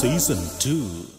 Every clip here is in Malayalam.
സീസൺ ടു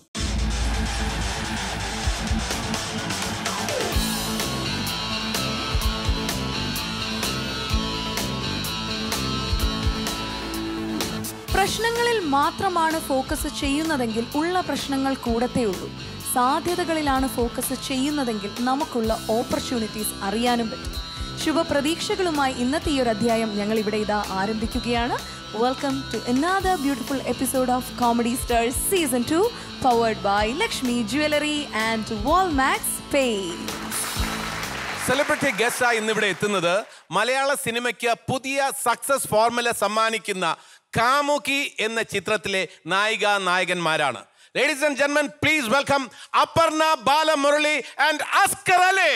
പ്രശ്നങ്ങളിൽ മാത്രമാണ് ഫോക്കസ് ചെയ്യുന്നതെങ്കിൽ ഉള്ള പ്രശ്നങ്ങൾ കൂടത്തേയുള്ളൂ സാധ്യതകളിലാണ് ഫോക്കസ് ചെയ്യുന്നതെങ്കിൽ നമുക്കുള്ള ഓപ്പർച്യൂണിറ്റീസ് അറിയാനും പറ്റും ശുഭപ്രതീക്ഷകളുമായി ഇന്നത്തെ ഈ ഒരു അധ്യായം ഞങ്ങൾ ഇവിടെ ഇതാ ആരംഭിക്കുകയാണ് welcome to another beautiful episode of comedy stars season two powered by Lakshmi jewellery and Walmax pay celebrity ഗസ്റ്റായി ഇന്നിവിടെ എത്തുന്നത് മലയാള സിനിമയ്ക്ക് പുതിയ സക്സസ് ഫോർമുല സമ്മാനിക്കുന്ന കാമുകി എന്ന ചിത്രത്തിലെ നായിക നായകന്മാരാണ് ലേഡീസ് ആൻഡ് ജെന്മൻ please welcome Aparna Balamurali and Askar Ali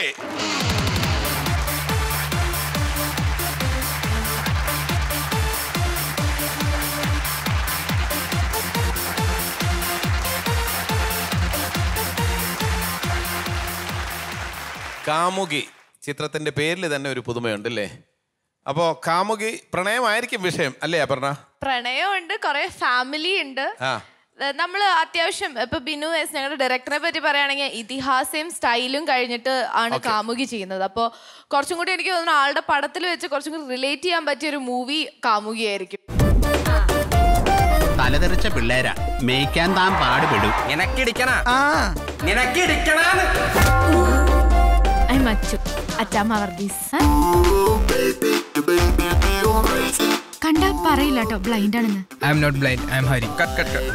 Kamuki ചിത്രത്തിന്റെ പേരിൽ തന്നെ ഒരു പുതുമയുണ്ട് അല്ലേ അപ്പോ കാമുകി പ്രണയമായിരിക്കും വിഷയം അല്ലേ അപർണ പ്രണയമുണ്ട് കുറെ ഫാമിലി ഉണ്ട് ആ നമ്മൾ അത്യാവശ്യം ഇപ്പൊ ബിനു എസ് ഞങ്ങളുടെ ഡയറക്ടറെ പറ്റി പറയുകയാണെങ്കിൽ ഇതിഹാസയും സ്റ്റൈലും കഴിഞ്ഞിട്ട് ആണ് കാമുകി ചെയ്യുന്നത് അപ്പോൾ കുറച്ചും കൂടി എനിക്ക് തോന്നുന്നു ആളുടെ പടത്തിൽ വെച്ച് കുറച്ചും കൂടി റിലേറ്റ് ചെയ്യാൻ പറ്റിയ ഒരു മൂവി കാമുകിയായിരിക്കും തലതെറിച്ച പിള്ളേരാ മേയ്ക്കാൻ താൻ പാടുപെടും നിനക്കിടിക്കണ നിനക്കിടിക്കണാന്ന് ഐ മച്ചു അച്ചാമ്മ വർഗീസ് കണ്ടാ പറയില്ല കേട്ടോ ബ്ലൈൻഡ് ആണെന്ന് I'm not blind I'm Hari cut cut cut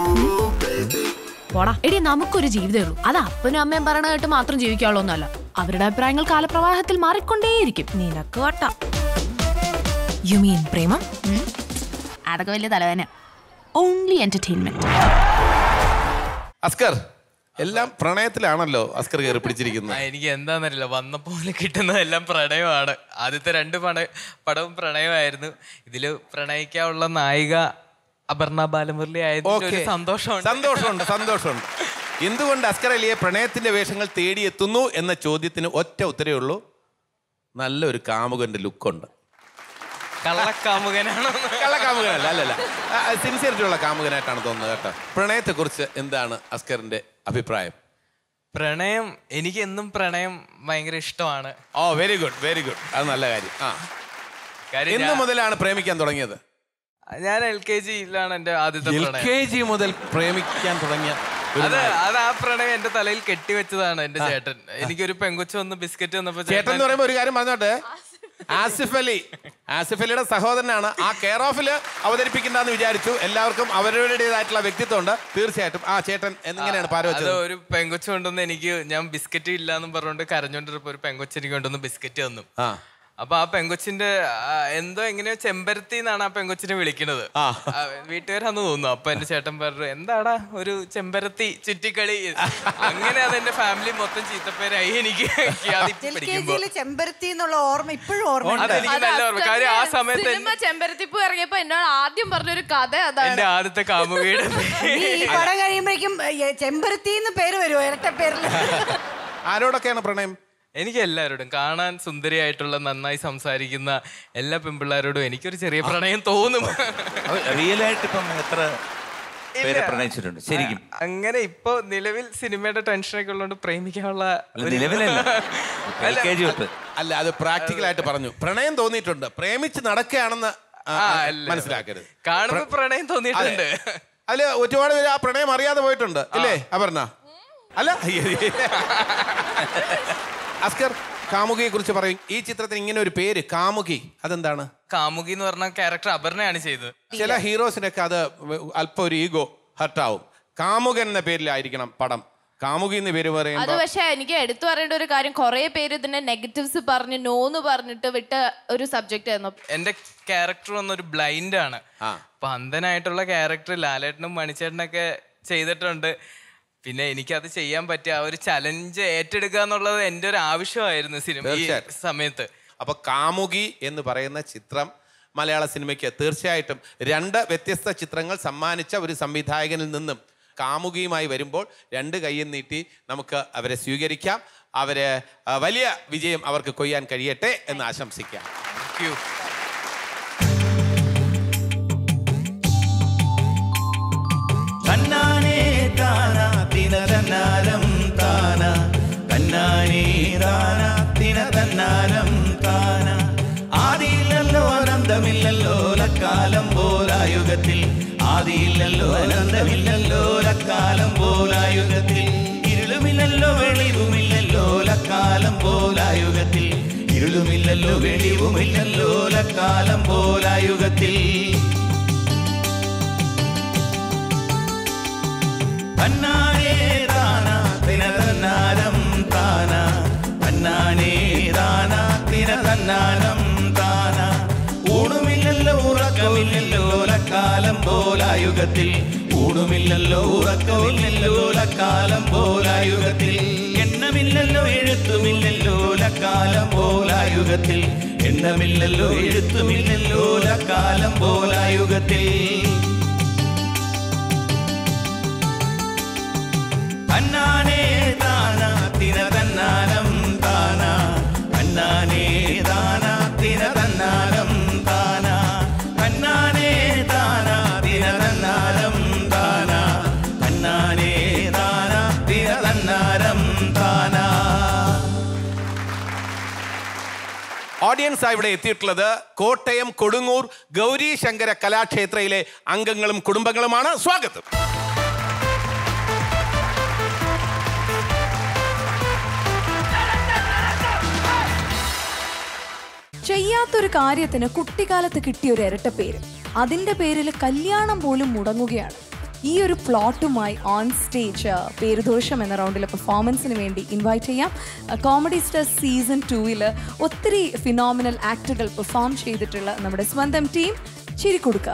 പോടാ എടി നമുക്കൊരു ജീവിതമേ ഉള്ളൂ അത് അപ്പനും അമ്മയും പറയണ കേട്ട് മാത്രം ജീവിക്കാനുള്ളൊന്നല്ല അവരുടെ അഭിപ്രായങ്ങൾ കാലപ്രവാഹത്തിൽ മാറിക്കൊണ്ടേയിരിക്കും നിനക്ക് വട്ട യു മീൻ പ്രേമം ഉം? അതൊക്കെ വലിയ തലവേന ഓൺലി എന്റർടൈൻമെന്റ് അസ്കർ എല്ലാം പ്രണയത്തിലാണല്ലോ അസ്കർ കയറി പിടിച്ചിരിക്കുന്നത് ആ, എനിക്ക് എന്താന്നറിയില്ല വന്ന പോലെ കിട്ടുന്നതെല്ലാം പ്രണയമാണ് ആദ്യത്തെ രണ്ട് പട പടവും പ്രണയമായിരുന്നു ഇതില് പ്രണയിക്കാനുള്ള നായിക അപർണ ബാലമുരളി ആയതിൽ ഓക്കെ ഒരു സന്തോഷമുണ്ട് സന്തോഷമുണ്ട് സന്തോഷമുണ്ട് എന്തുകൊണ്ട് അസ്കർ അലിയെ പ്രണയത്തിന്റെ വേഷങ്ങൾ തേടിയെത്തുന്നു എന്ന ചോദ്യത്തിന് ഒറ്റ ഉത്തരേ ഉള്ളൂ നല്ലൊരു കാമുകന്റെ ലുക്കുണ്ട് കള്ളക്കാമുകനാണോ കള്ളക്കാമുകനല്ല അല്ലല്ല സിൻസിയറിറ്റി ഉള്ള കാമുകനായിട്ടാണ് തോന്നുന്നത് കേട്ടോ പ്രണയത്തെക്കുറിച്ച് എന്താണ് അസ്കറിന്റെ അഭിപ്രായം പ്രണയം എനിക്ക് എന്നും പ്രണയം ഭയങ്കര ഇഷ്ടമാണ് oh very good very good അത് നല്ല കാര്യം ആ കാര്യം എന്ന് ഞാൻ- മുതലാണ് പ്രേമിക്കാൻ തുടങ്ങിയത് ഞാൻ എൽ കെ ജിയിലാണ് എന്റെ ആദ്യത്തെ എൽ പ്രണയം കെ ജി മുതൽ പ്രേമിക്കാൻ തുടങ്ങിയ ഒരു അത് നായ- അത് ആ പ്രണയം എന്റെ തലയിൽ കെട്ടിവെച്ചതാണ് എന്റെ ചേട്ടൻ എനിക്കൊരു പെങ്കൊച്ചു വന്ന് ബിസ്ക്കറ്റ് വന്നപ്പോ ചേട്ടൻ എന്ന് പറയുമ്പോ ഒരു കാര്യം പറഞ്ഞോട്ടെ ആസിഫ് അലി ആസിഫ് അലിയുടെ സഹോദരനാണ് ആ കെയർ ഓഫിൽ അവതരിപ്പിക്കണ്ടെന്ന് വിചാരിച്ചു എല്ലാവർക്കും അവരുടേതായിട്ടുള്ള വ്യക്തിത്വം ഉണ്ട് തീർച്ചയായിട്ടും ആ ചേട്ടൻ എന്നിങ്ങനെയാണ് പാര അത് വെച്ചത് ഒരു പെങ്കൊച്ചു കൊണ്ടുവന്ന് എനിക്ക് ഞാൻ ബിസ്ക്കറ്റ് ഇല്ല എന്നും പറഞ്ഞുകൊണ്ട് കരഞ്ഞോണ്ടിരുന്നപ്പോ ഒരു പെങ്കൊച്ചു എനിക്ക് കൊണ്ടുവന്ന് ബിസ്ക്കറ്റ് തന്നു ആ അപ്പൊ ആ പെങ്കൊച്ചിന്റെ ആ, എന്തോ എങ്ങനെയോ ചെമ്പരത്തി എന്നാണ് ആ പെങ്കൊച്ചിനെ വിളിക്കുന്നത് ആ. വീട്ടുകാരാന്ന് തോന്നുന്നു അപ്പൊ എന്റെ ചേട്ടൻ പറഞ്ഞു എന്താടാ ഒരു ചെമ്പരത്തി ചുറ്റിക്കളി അങ്ങനെ അത് എന്റെ ഫാമിലി മൊത്തം ചീത്തപ്പേരായി എനിക്ക് അതിപ്പോ എൽ കെ പഠിക്കുമ്പോ ജിയിൽ ചെമ്പരത്തി എന്നുള്ള ഓർമ്മ ഇപ്പോഴും ഓർമ്മ അതെനിക്ക് നല്ല ഓർമ്മ കാര്യം ആ സമയത്ത് സിനിമ ചെമ്പരത്തിപ്പൂ ഇറങ്ങിയപ്പോ എന്നോട് ആദ്യം പറഞ്ഞൊരു കഥ അതാണ് എന്റെ ആദ്യത്തെ കാമുകയുടെ നീ ഈ പടം കഴിയുമ്പോഴേക്കും ഏ, ചെമ്പരത്തി എന്ന് പേര് വരുമോ ഇരട്ട പേരിൽ ആരോടൊക്കെയാണ് പ്രണയം എനിക്ക് എല്ലാവരോടും കാണാൻ സുന്ദരിയായിട്ടുള്ള നന്നായി സംസാരിക്കുന്ന എല്ലാ പെൺപിള്ളേരോടും എനിക്കൊരു ചെറിയ പ്രണയം തോന്നും റിയൽ ആയിട്ട് ഇപ്പം എത്ര പേരെ ഇല്ല. പ്രണയിച്ചിട്ടുണ്ട് ശരിക്കും അങ്ങനെ ഇപ്പൊ നിലവിൽ സിനിമയുടെ ടെൻഷനൊക്കെ ഉള്ളതുകൊണ്ട് പ്രേമിക്കാനുള്ള അല്ല, ഒരു- നിലവിലല്ല എൽ അല്ല, കെ ജി തൊട്ട് അല്ല അത് പ്രാക്ടിക്കൽ ആയിട്ട് പറഞ്ഞു പ്രണയം തോന്നിയിട്ടുണ്ട് പ്രേമിച്ച് നടക്കുകയാണെന്ന് ആ, ആ, അല്ല. മനസ്സിലാക്കരുത് കാണുമ്പോ പ്രണയം തോന്നിയിട്ടുണ്ട് അല്ല ഒരുപാട് പേര് ആ പ്രണയം അറിയാതെ പോയിട്ടുണ്ട് ഇല്ലേ അപർണ അല്ല അസ്കർ കാമുകിയെ കുറിച്ച് പറയും ഈ ചിത്രത്തിന് ഇങ്ങനെ ഒരു പേര് കാമുകി അതെന്താണ് കാമുകി എന്ന് പറഞ്ഞ ക്യാരക്ടർ അപർണയാണ് ചെയ്തത് ചില ഹീറോസിനൊക്കെ അത് അല്പം ഒരു ഈഗോ ഹർട്ടാവും കാമുകൻ എന്ന പേരിലായിരിക്കണം പടം കാമുകി എന്ന പേര് അത് പറയുമ്പോൾ പക്ഷെ എനിക്ക് എടുത്തു പറയേണ്ട ഒരു കാര്യം കുറെ പേര് ഇതിന്റെ നെഗറ്റീവ്സ് പറഞ്ഞ് നോന്ന് പറഞ്ഞിട്ട് വിട്ട ഒരു സബ്ജക്റ്റ് ആയിരുന്നു എന്റെ ക്യാരക്ടർ വന്നൊരു ബ്ലൈൻഡ് ആണ് ആ. അപ്പൊ അന്ധനായിട്ടുള്ള ക്യാരക്ടർ ലാലേട്ടനും മണിച്ചേട്ടനൊക്കെ ചെയ്തിട്ടുണ്ട് പിന്നെ എനിക്കത് ചെയ്യാൻ പറ്റിയ ആ ഒരു ചലഞ്ച് ഏറ്റെടുക്കുക എന്നുള്ളത് എൻ്റെ ഒരു ആവശ്യമായിരുന്നു സിനിമ ഈ തീർച്ചയായിട്ടും. സമയത്ത് അപ്പൊ കാമുകി എന്ന് പറയുന്ന ചിത്രം മലയാള സിനിമയ്ക്ക് തീർച്ചയായിട്ടും രണ്ട് വ്യത്യസ്ത ചിത്രങ്ങൾ സമ്മാനിച്ച ഒരു സംവിധായകനിൽ നിന്നും കാമുകിയുമായി വരുമ്പോൾ രണ്ട് കൈയും നീട്ടി നമുക്ക് അവരെ സ്വീകരിക്കാം അവരെ ആ, വലിയ വിജയം അവർക്ക് കൊയ്യാൻ കഴിയട്ടെ എന്ന് ആശംസിക്കാം Thank you. കണ്ണാ ലക്കാലം പോലായുഗത്തിൽ ആദിയില്ലല്ലോ അനന്തമില്ലല്ലോ ലക്കാലം പോലായുഗത്തിൽ ഇരുളുമില്ലല്ലോ വെളിവുമില്ലല്ലോ ലക്കാലം പോലായുഗത്തിൽ ഇരുളുമില്ലല്ലോ വെളിവുമില്ലല്ലോ ലക്കാലം പോലായുഗത്തിൽ തന്നാനേ താന തിന തന്നാനം താന തന്നാനേ താന തിന തന്നാനം താന ഊണുമില്ലല്ലോ ഉറക്കമില്ലല്ലോ ലക്കാലം പോലായുഗത്തിൽ ഊണുമില്ലല്ലോ ഉറക്കമില്ലല്ലോ ലക്കാലം പോലായുഗത്തിൽ എണ്ണമില്ലല്ലോ എഴുത്തുമില്ലല്ലോ ലക്കാലം പോലായുഗത്തിൽ എണ്ണമില്ലല്ലോ എഴുത്തുമില്ലല്ലോ ലക്കാലം പോലായുഗത്തിൽ തന്നാനേ താന തിന തന്നാനം താന തന്നാനേ താന തിന തന്നാനം താന തന്നാനേ താന തിന തന്നാനം താന തന്നാനേ താന തിന തന്നാരം താന ഓഡിയൻസ് ഇവിടെ എത്തിയിട്ടുള്ളത് കോട്ടയം കൊടുങ്ങൂർ ഗൗരി ശങ്കര കലാക്ഷേത്രയിലെ അംഗങ്ങളും കുടുംബങ്ങളുമാണ് സ്വാഗതം ചെയ്യാത്തൊരു കാര്യത്തിന് കുട്ടിക്കാലത്ത് കിട്ടിയ ഒരു ഇരട്ടപ്പേര് അതിന്റെ പേരിൽ കല്യാണം പോലും മുടങ്ങുകയാണ് ഈ ഒരു പ്ലോട്ടുമായി ഓൺ സ്റ്റേജ് പേരുദോഷം എന്ന റൗണ്ടിലെ പെർഫോമൻസിന് വേണ്ടി ഇൻവൈറ്റ് ചെയ്യാം കോമഡി സ്റ്റാർ സീസൺ ടൂവിൽ ഒത്തിരി ഫിനോമിനൽ ആക്ടുകൾ പെർഫോം ചെയ്തിട്ടുള്ള നമ്മുടെ സ്വന്തം ടീം ചിരിക്കൊടുക്കുക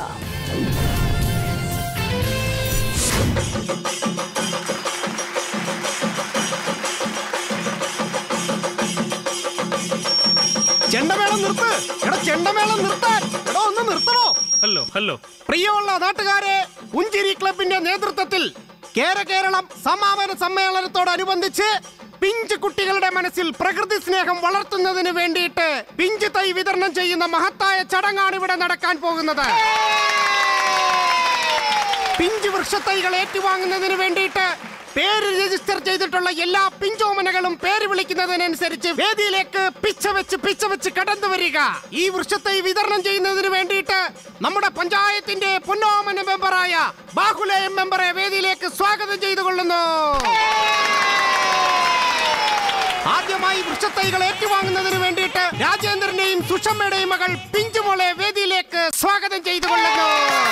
ചെണ്ടമേളം നിർത്ത് എടാ ചെണ്ടമേളം നിർത്താൻ എടാ ഒന്ന് നിർത്തണോ ഹലോ ഹലോ പ്രിയമുള്ള നാട്ടുകാരെ പുഞ്ചിരി ക്ലബിന്റെ നേതൃത്വത്തിൽ കേര കേരളം സമാപന സമ്മേളനത്തോടനുബന്ധിച്ച് പിഞ്ച് കുട്ടികളുടെ മനസ്സിൽ പ്രകൃതി സ്നേഹം വളർത്തുന്നതിന് വേണ്ടിയിട്ട് പിഞ്ച് തൈ വിതരണം ചെയ്യുന്ന മഹത്തായ ചടങ്ങാണ് ഇവിടെ നടക്കാൻ പോകുന്നത് പിഞ്ച് വൃക്ഷത്തൈകൾ ഏറ്റുവാങ്ങുന്നതിന് വേണ്ടിയിട്ട് പേര് രജിസ്റ്റർ ചെയ്തിട്ടുള്ള എല്ലാ പിഞ്ചോമനകളും പേര് വിളിക്കുന്നതിനനുസരിച്ച് വേദിയിലേക്ക് പിച്ച വെച്ച് പിച്ച വെച്ച് കടന്നു വരിക ഈ വൃക്ഷത്തൈ വിതരണം ചെയ്യുന്നതിന് വേണ്ടിയിട്ട് നമ്മുടെ പഞ്ചായത്തിന്റെ പൊന്നോമന മെമ്പറായ ബാഹുല എം മെമ്പറെ വേദിയിലേക്ക് സ്വാഗതം ചെയ്തുകൊള്ളുന്നു ആദ്യമായി വൃക്ഷത്തൈകൾ ഏറ്റുവാങ്ങുന്നതിന് വേണ്ടിയിട്ട് രാജേന്ദ്രന്റെയും സുഷമ്മയുടെയും മകൾ പിഞ്ചുമോളെ വേദിയിലേക്ക് സ്വാഗതം ചെയ്തുകൊള്ളുന്നു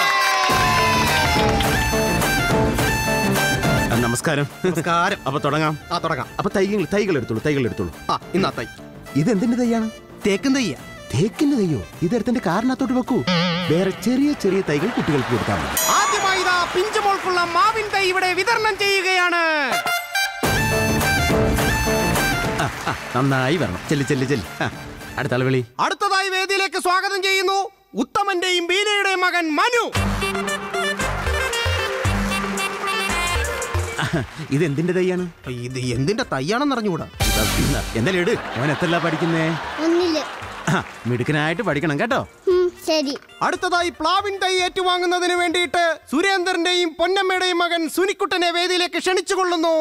നമസ്കാരം നമസ്കാരം അപ്പൊ തുടങ്ങാം ആ തുടങ്ങാം അപ്പൊ തൈകൾ തൈകൾ എടുത്തോളൂ തൈകൾ എടുത്തോളൂ ആ ഇന്നാ തൈ ഇത് എന്തിന്റെ തൈയാണ് തേക്കും തയ്യ തേക്കിന്റെ തൈയോ ഇത് എടുത്തിന്റെ കാരണത്തോട്ട് വെക്കൂ വേറെ ചെറിയ ചെറിയ തൈകൾ കുട്ടികൾക്ക് കൊടുത്താൽ മതി ആദ്യമായി ഇതാ പിഞ്ചുമോൾക്കുള്ള മാവിൻ തൈ ഇവിടെ വിതരണം ചെയ്യുകയാണ് ആ, ആ, നന്നായി വരണം ചെല്ലി ചെല്ലി ചെല്ലി ആ, അടുത്ത ആള് വിളി അടുത്തതായി വേദിയിലേക്ക് സ്വാഗതം ചെയ്യുന്നു ഉത്തമന്റെയും ബീനയുടെയും മകൻ മനു ഇത് എന്തിന്റെ തൈയാണ് ഇത് എന്തിന്റെ തൈയാണെന്ന് അറിഞ്ഞുകൂടാ എന്തായാലും ഇട് അവൻ എത്തല്ല പഠിക്കുന്നേ ഒന്നില് ആ, മിടുക്കനായിട്ട് പഠിക്കണം കേട്ടോ ഉം, ശരി അടുത്തതായി പ്ലാവിൻ തൈ ഏറ്റുവാങ്ങുന്നതിന് വേണ്ടിയിട്ട് സുരേന്ദ്രന്റെയും പൊന്നമ്മയുടെയും മകൻ സുനിക്കുട്ടനെ വേദിയിലേക്ക് ക്ഷണിച്ചുകൊള്ളുന്നു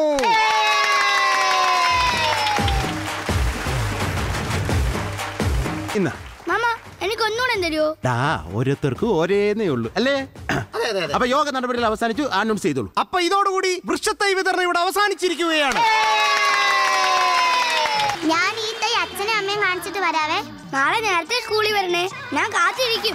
ഇന്ന മാമ എനിക്ക് ഒന്നുകൂടെ തരുമോ ഡാ ഓരോരുത്തർക്കും ഒരേന്നേ ഉള്ളൂ അല്ലേ അപ്പൊ യോഗ നടപടികൾ അവസാനിച്ചു അനൗൺസ് ചെയ്തോളൂ അപ്പൊ ഇതോടുകൂടി വൃക്ഷത്തൈ വിതരണം ഇവിടെ അവസാനിച്ചിരിക്കുകയാണ് ഞാൻ ഈ തൈ അച്ഛനും അമ്മയും കാണിച്ചിട്ട് വരാവേ നാളെ നേരത്തെ സ്കൂളിൽ വരണേ ഞാൻ കാത്തിരിക്കും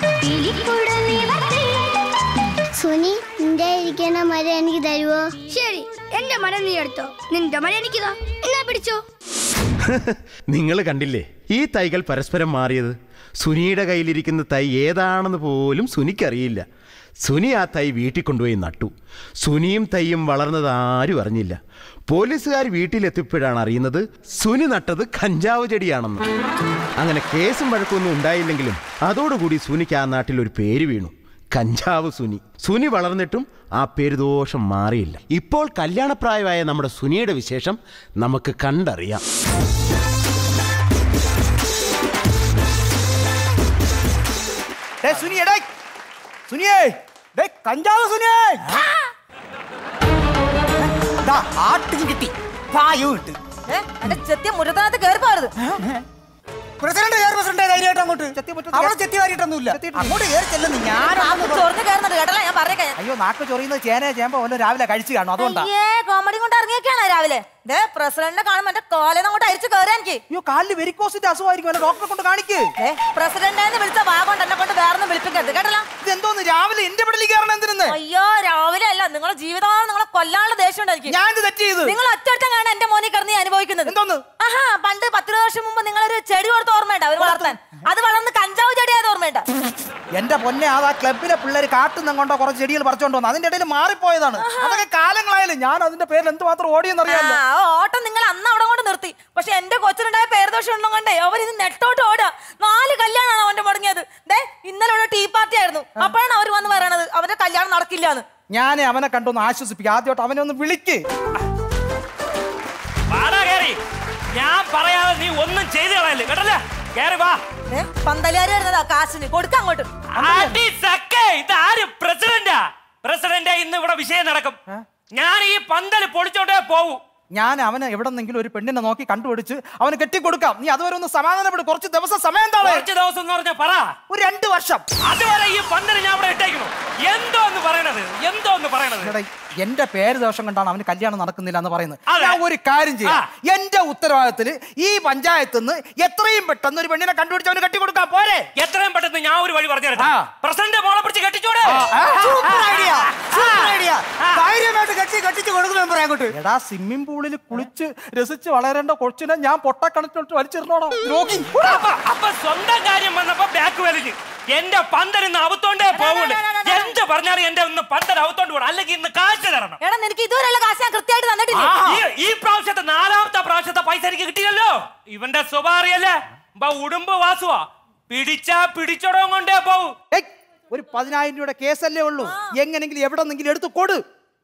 സുനി നിന്റെ ഇരിക്കുന്ന മരം എനിക്ക് തരുവോ ശരി എന്റെ മരം നീ എടുത്തോ നിന്റെ മരം എനിക്കിതാ എന്നാ പിടിച്ചോ നിങ്ങൾ കണ്ടില്ലേ ഈ തൈകൾ പരസ്പരം മാറിയത് സുനിയുടെ കയ്യിലിരിക്കുന്ന തൈ ഏതാണെന്ന് പോലും സുനിക്കറിയില്ല സുനി ആ തൈ വീട്ടിൽ കൊണ്ടുപോയി നട്ടു സുനിയും തൈയും വളർന്നത് ആരും അറിഞ്ഞില്ല പോലീസുകാർ വീട്ടിലെത്തിയപ്പോഴാണ് അറിയുന്നത് സുനി നട്ടത് കഞ്ചാവ് ചെടിയാണെന്ന് അങ്ങനെ കേസും വഴക്കൊന്നും ഉണ്ടായില്ലെങ്കിലും അതോടുകൂടി സുനിക്ക് ആ നാട്ടിൽ ഒരു പേര് വീണു കഞ്ചാവ് സുനി സുനി വളർന്നിട്ടും ആ പേര് ദോഷം മാറിയില്ല ഇപ്പോൾ കല്യാണപ്രായമായ നമ്മുടെ സുനിയുടെ വിശേഷം നമുക്ക് കണ്ടറിയാം ഡേ സുനിയെ ഡേ സുനിയേ ഡേ കഞ്ചാവ് സുനിയേ ദാ ആട്ടിന് കിട്ടി പായും ഇട്ട് ചെത്തിയ മുരത്തിനകത്ത് കയറി പോരുത് പ്രസിഡന്റ് കയറി പ്രസിഡന്റ് ധൈര്യമായിട്ട് അങ്ങോട്ട് അവിടെ ചെത്തി വാരിയിട്ടൊന്നുമില്ല അങ്ങോട്ട് കയറി ചെല്ലുന്നു ഞാനാണെന്ന് പറ- ചൊറിഞ്ഞു കയറുന്നത് കേട്ടല്ല ഞാൻ പറഞ്ഞേക്കാം അയ്യോ നാക്ക് ചൊറിയുന്നത് ചേനയെ ചേമ്പോ വല്ലതും രാവിലെ കഴിച്ചു കാണും അതുകൊണ്ടാ അയ്യേ കോമഡി കൊണ്ട് ഇറങ്ങിയൊക്കെയാണ് രാവിലെ ദേ പ്രസിഡന്റിനെ കാണുമ്പോ എന്റെ കോലെന്ന് അങ്ങോട്ട് അരിച്ചു കയറാൻ എനിക്ക് അയ്യോ കാലില് വെരിക്കോസിന്റെ അസുഖമായിരിക്കും വല്ല ഡോക്ടറെ കൊണ്ട് കാണിക്ക് ദേ പ്രസിഡന്റിനെ വിളിച്ച വാഗോണ്ട് എന്നെ കൊണ്ട് വേറൊന്നും വിളിപ്പിക്കരുത് കേട്ടല്ലോ ഇത് എന്തോന്ന് രാവിലെ എന്റെ പടലിൽ കയറണം എന്തിനെന്ന് അയ്യോ രാവിലെ അല്ല നിങ്ങളുടെ ജീവിതമാണ് നിങ്ങളെ കൊല്ലാനുള്ള ദേഷ്യം ഉണ്ടായിരിക്കും ഞാൻ ഇത് തെറ്റ് ചെയ്ത് നിങ്ങൾ ഒറ്റ കാണാൻ എന്റെ മോനെ കിടന്ന് അനുഭവിക്കുന്നത് എന്തോന്ന് ആഹാ പണ്ട് പത്തിരുപത് വർഷം മുമ്പ് നിങ്ങളൊരു ചെടി കൊടുത്ത് ഓർമ്മയുണ്ട് അവർ വളർത്താൻ അത് വളർന്ന് കഞ്ചാവ് ചെടിയായത് ഓർമ്മയുണ്ട് എന്റെ പൊന്നെ അത് ആ ക്ലബിലെ പിള്ളേര് കാട്ടുന്ന കൊണ്ടോ കുറച്ച് ചെടികൾ പറിച്ചോണ്ട് വന്നു അതിന്റെ ഇടയിൽ മാറിപ്പോയതാണ് അതൊക്കെ കാലങ്ങളായാലും ഞാൻ അതിന്റെ പേരിൽ എന്തുമാത്രം ഓടിയെന്നറിയാമോ ആ, ആ ഓട്ടം നിങ്ങൾ അന്ന് അവിടെ കൊണ്ട് നിർത്തി പക്ഷെ എന്റെ കൊച്ചിനുണ്ടായ പേരദോഷം ഉണ്ടോ കൊണ്ടേ അവർ ഇത് നെട്ടോട്ട് ഓടുക നാല് കല്യാണമാണ് അവന്റെ മുടങ്ങിയത് ദേ ഇന്നലെ ഒരു ടീ പാർട്ടി ആയിരുന്നു അപ്പോഴാണ് അവർ വന്ന് പറയണത് അവരുടെ കല്യാണം നടക്കില്ല എന്ന് ഞാൻ അവനെ കണ്ടൊന്ന് ആശ്വസിപ്പിക്കും ആദ്യമായിട്ട് അവനെ ഒന്ന് വിളിക്ക് വാടാ കേറി ഞാൻ പറയാതെ നീ ഒന്നും ചെയ്തു കളയല്ലേ കേട്ടല്ലേ കേറി വാ പന്തലുകാരി വരുന്നതാ കാശിന് കൊടുക്ക അങ്ങോട്ട് അടി സക്കേ ഇത് ആര് പ്രസിഡന്റാ പ്രസിഡന്റ് ഇന്ന് ഇവിടെ വിഷയം നടക്കും ഞാൻ ഈ പന്തല് പൊളിച്ചോണ്ടേ പോവൂ ഞാൻ അവനെ എവിടെന്നെങ്കിലും ഒരു പെണ്ണിനെ നോക്കി കണ്ടുപിടിച്ച് അവന് കെട്ടിക്കൊടുക്കാം നീ അതുവരെ ഒന്ന് സമാധാനപ്പെടും കുറച്ച് ദിവസം സമയം താഴെ കുറച്ച് ദിവസം എന്ന് പറഞ്ഞാ പറ ഒരു രണ്ട് വർഷം അതുവരെ ഈ പന്തല് ഞാൻ ഇവിടെ ഇട്ടേക്കുന്നു എന്തോ എന്ന് പറയണത് എന്തോ എന്ന് പറയണത് എടാ, എന്റെ പേര് ദോഷം കൊണ്ടാണ് അവന് കല്യാണം നടക്കുന്നില്ല എന്ന് പറയുന്നത് അതെ. ഞാൻ ഒരു കാര്യം ചെയ്യാം എന്റെ ഉത്തരവാദിത്തത്തിൽ ഈ പഞ്ചായത്തിൽ നിന്ന് എത്രയും പെട്ടെന്ന് ഒരു പെണ്ണിനെ കണ്ടുപിടിച്ച് അവന് കെട്ടിക്കൊടുക്കാം പോരെ എത്രയും പെട്ടെന്ന് ഞാൻ ഒരു വഴി പറഞ്ഞു തരാം പ്രസിഡന്റ് മോളെ പിടിച്ച് കെട്ടിച്ചോടെ സൂപ്പർ ഐഡിയ സൂപ്പർ ഐഡിയ ധൈര്യമായിട്ട് കെട്ടി കെട്ടിച്ച് കൊടുക്കണം പറയാൻ അങ്ങോട്ട് എടാ സ്വിമ്മിംഗ് പൂളിൽ കുളിച്ച് രസിച്ച് വളരേണ്ട കൊച്ചിനെ ഞാൻ പൊട്ടക്കണച്ചിട്ട് വലിച്ചിരുന്നോടാ രോഗി അപ്പൊ അപ്പൊ സ്വന്തം കാര്യം വന്നപ്പോ ബാക്ക് വലിഞ്ഞ് എന്റെ പന്തൽ ഇന്ന് അവത്തോണ്ടേ പോകുള്ളൂ എന്ത് പറഞ്ഞാലും എന്റെ ഒന്ന് പന്തൽ അവത്തോണ്ട് പോകണം അല്ലെങ്കിൽ ഇന്ന് കാശ് തരണം എടാ നിനക്ക് ഇതുവരെയുള്ള കാശ് ഞാൻ കൃത്യമായിട്ട് തന്നിട്ടില്ലേ ഈ- ഈ പ്രാവശ്യത്തെ നാലാമത്തെ പ്രാവശ്യത്തെ പൈസ എനിക്ക് കിട്ടിയല്ലോ ഇവന്റെ സ്വഭാവം അറിയല്ലേ ഇപ്പൊ ഉടുമ്പ് വാസുവാ പിടിച്ചാ പിടിച്ചോടം കൊണ്ടേ പോവും ഏയ്, ഒരു പതിനായിരം രൂപയുടെ കേസല്ലേ ഉള്ളൂ എങ്ങനെങ്കിലും എവിടെന്നെങ്കിലും എടുത്ത് കൊടു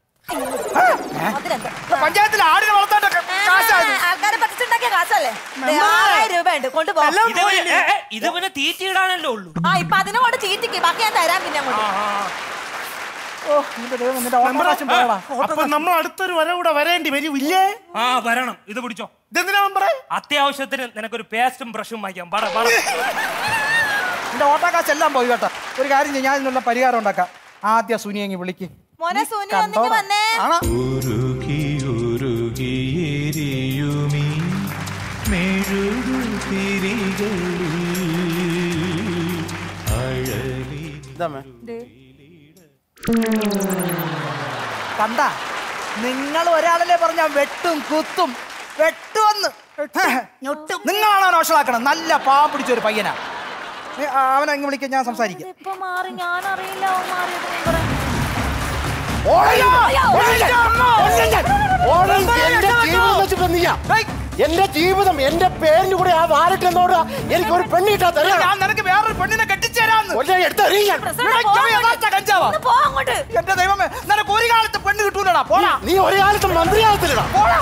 പഞ്ചായത്തിൽ ആടിനെ വളർത്താൻ കാശായിരുന്നു ആൾക്കാരെ പറ്റിച്ചുണ്ടാക്കിയ കാശല്ലേ ദേ, ആറായിരം രൂപ ഉണ്ട് കൊണ്ടുപോ ഇത് പിന്നെ- ഏ, ഏ, ഇത് പിന്നെ തീറ്റിയിടാനല്ലേ ഉള്ളൂ ആ ഇപ്പൊ അതിനെ കൊണ്ട് ചീറ്റിക്ക് ബാക്കി ഞാൻ തരാം പിന്നെ അങ്ങോട്ട് ഓ നിന്റെ ദൈവം നിന്റെ ഓട്ടോകാശം പോയടാ അപ്പൊ നമ്മൾ അടുത്തൊരു വര കൂടെ വരേണ്ടി വരൂല്ലേ ആ വരണം ഇത് പിടിച്ചോ ഇതെന്തിനാ മെമ്പറെ അത്യാവശ്യത്തിന് നിനക്കൊരു പേസ്റ്റും ബ്രഷും വാങ്ങിക്കാം പറ പറ നിന്റെ ഓട്ടോകാശ് എല്ലാം പോയി കേട്ടോ ഒരു കാര്യം ചെയ്യ്, ഞാൻ ഇതിനുള്ള പരിഹാരം ഉണ്ടാക്കാം ആദ്യ സുനിയെങ്ങി വിളിക്ക് മോനെ സോനി ഒന്നിങ്ങ് വന്നേ ആണോ ഉരുകി ഉരുകിയെരിയുമീ മെഴുകുതിരികളിൽ അഴലി കണ്ട നിങ്ങൾ ഒരാളല്ലേ പറഞ്ഞ വെട്ടും കുത്തും വെട്ടുവന്ന് നിങ്ങളാണോ വഷളാക്കണം നല്ല പാവം പിടിച്ച ഒരു പയ്യനാ ഏ, ആ, അവനെ അങ്ങ് വിളിക്കാൻ ഞാൻ സംസാരിക്കാം ഇപ്പൊ മാറി ഞാൻ അറിയില്ല അവൻ മാറിയത് നീ പറ. ഓടയ്യോ! അയ്യോ! ഓടയ്യോ! ഓടയ്യോ! എന്റെ ജീവിതം വെച്ചിട്ട് നീയാ. എന്റെ ജീവിതം എന്റെ പേരിന് കൂടെ ആ വാലിട്ട് എന്നോട് എനിക്ക് ഒരു പെണ്ണ് കിട്ടാ തരാം ഞാൻ നിനക്ക് വേറൊരു പെണ്ണിനെ കെട്ടിച്ചേരാന്ന് എടുത്തെറിയാൻ കഞ്ചാവാ പോ അങ്ങോട്ട് എന്റെ ദൈവമേ നിനക്ക് ഒരു കാലത്ത് പെണ്ണ് കിട്ടൂലടാ പോടാ നീ ഒരു കാലത്ത് മന്ത്രിയാകത്തില്ലടാ പോടാ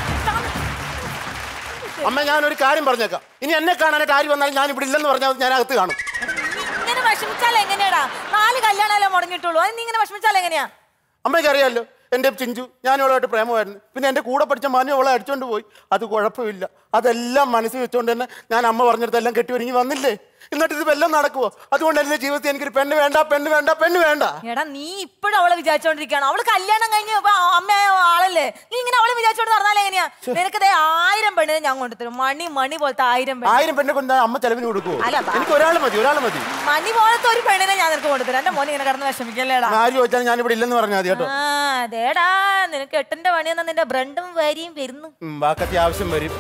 അമ്മ ഞാനൊരു കാര്യം പറഞ്ഞേക്കാം ഇനി എന്നെ കാണാനായിട്ട് ആര് വന്നാലും ഞാൻ ഇവിടെ ഇല്ലെന്ന് പറഞ്ഞാൽ ഞാൻ അകത്ത് കാണും ഇങ്ങനെ വിഷമിച്ചാൽ എങ്ങനെയാടാ നാല് കല്യാണമല്ലേ മുടങ്ങിയിട്ടുള്ളൂ അത് നീ ഇങ്ങനെ വിഷമിച്ചാൽ എങ്ങനെയാ അമ്മയ്ക്ക് അറിയാമല്ലോ എൻ്റെ ചിഞ്ചു ഞാൻ ഇവളുമായിട്ട് പ്രേമമായിരുന്നു പിന്നെ എൻ്റെ കൂടെ പഠിച്ച മനു അവളെ അടിച്ചോണ്ട് പോയി അത് കുഴപ്പമില്ല അതെല്ലാം മനസ്സിൽ വെച്ചുകൊണ്ട് തന്നെ ഞാൻ അമ്മ പറഞ്ഞിടത്തെല്ലാം കെട്ടി ഒരുങ്ങി വന്നില്ലേ എന്നിട്ട് ഇത് വല്ലതും നടക്കുവോ അതുകൊണ്ട് എൻ്റെ ജീവിതത്തിൽ എനിക്കൊരു പെണ്ണ് വേണ്ട പെണ്ണ് വേണ്ട പെണ്ണ് വേണ്ട എടാ നീ ഇപ്പോഴും അവളെ വിചാരിച്ചോണ്ടിരിക്കുകയാണ് അവള് കല്യാണം കഴിഞ്ഞ് ഇപ്പൊ അമ്മയായ ആളല്ലേ നീ ഇങ്ങനെ അവളെ വിചാരിച്ചോണ്ട് നടന്നാൽ എങ്ങനെയാ നിനക്ക് ദേ ആയിരം പെണ്ണിനെ ഞാൻ കൊണ്ടുതരും മണി മണി പോലത്തെ ആയിരം പെണ്ണ് ആയിരം പെണ്ണെ കൊണ്ട് അമ്മ ചെലവിന് കൊടുക്കുവോ അല്ല, ബാ- എനിക്ക് ഒരാൾ മതി ഒരാൾ മതി മണി പോലത്തെ ഒരു പെണ്ണിനെ ഞാൻ നിനക്ക് കൊണ്ടുതരാം എന്റെ മോനെ ഇങ്ങനെ കിടന്ന് വിഷമിക്കല്ലേടാ ആര് ചോദിച്ചാലും ഞാൻ ഇവിടെ ഇല്ലെന്ന് പറഞ്ഞാൽ മതി കേട്ടോ ആ അതേടാ നിനക്ക് എട്ടിന്റെ പണി എന്നാ നിന്റെ ബ്രണ്ടും വരിയും വരുന്നു ഉം, ബാക്കത്തി ആവശ്യം വരും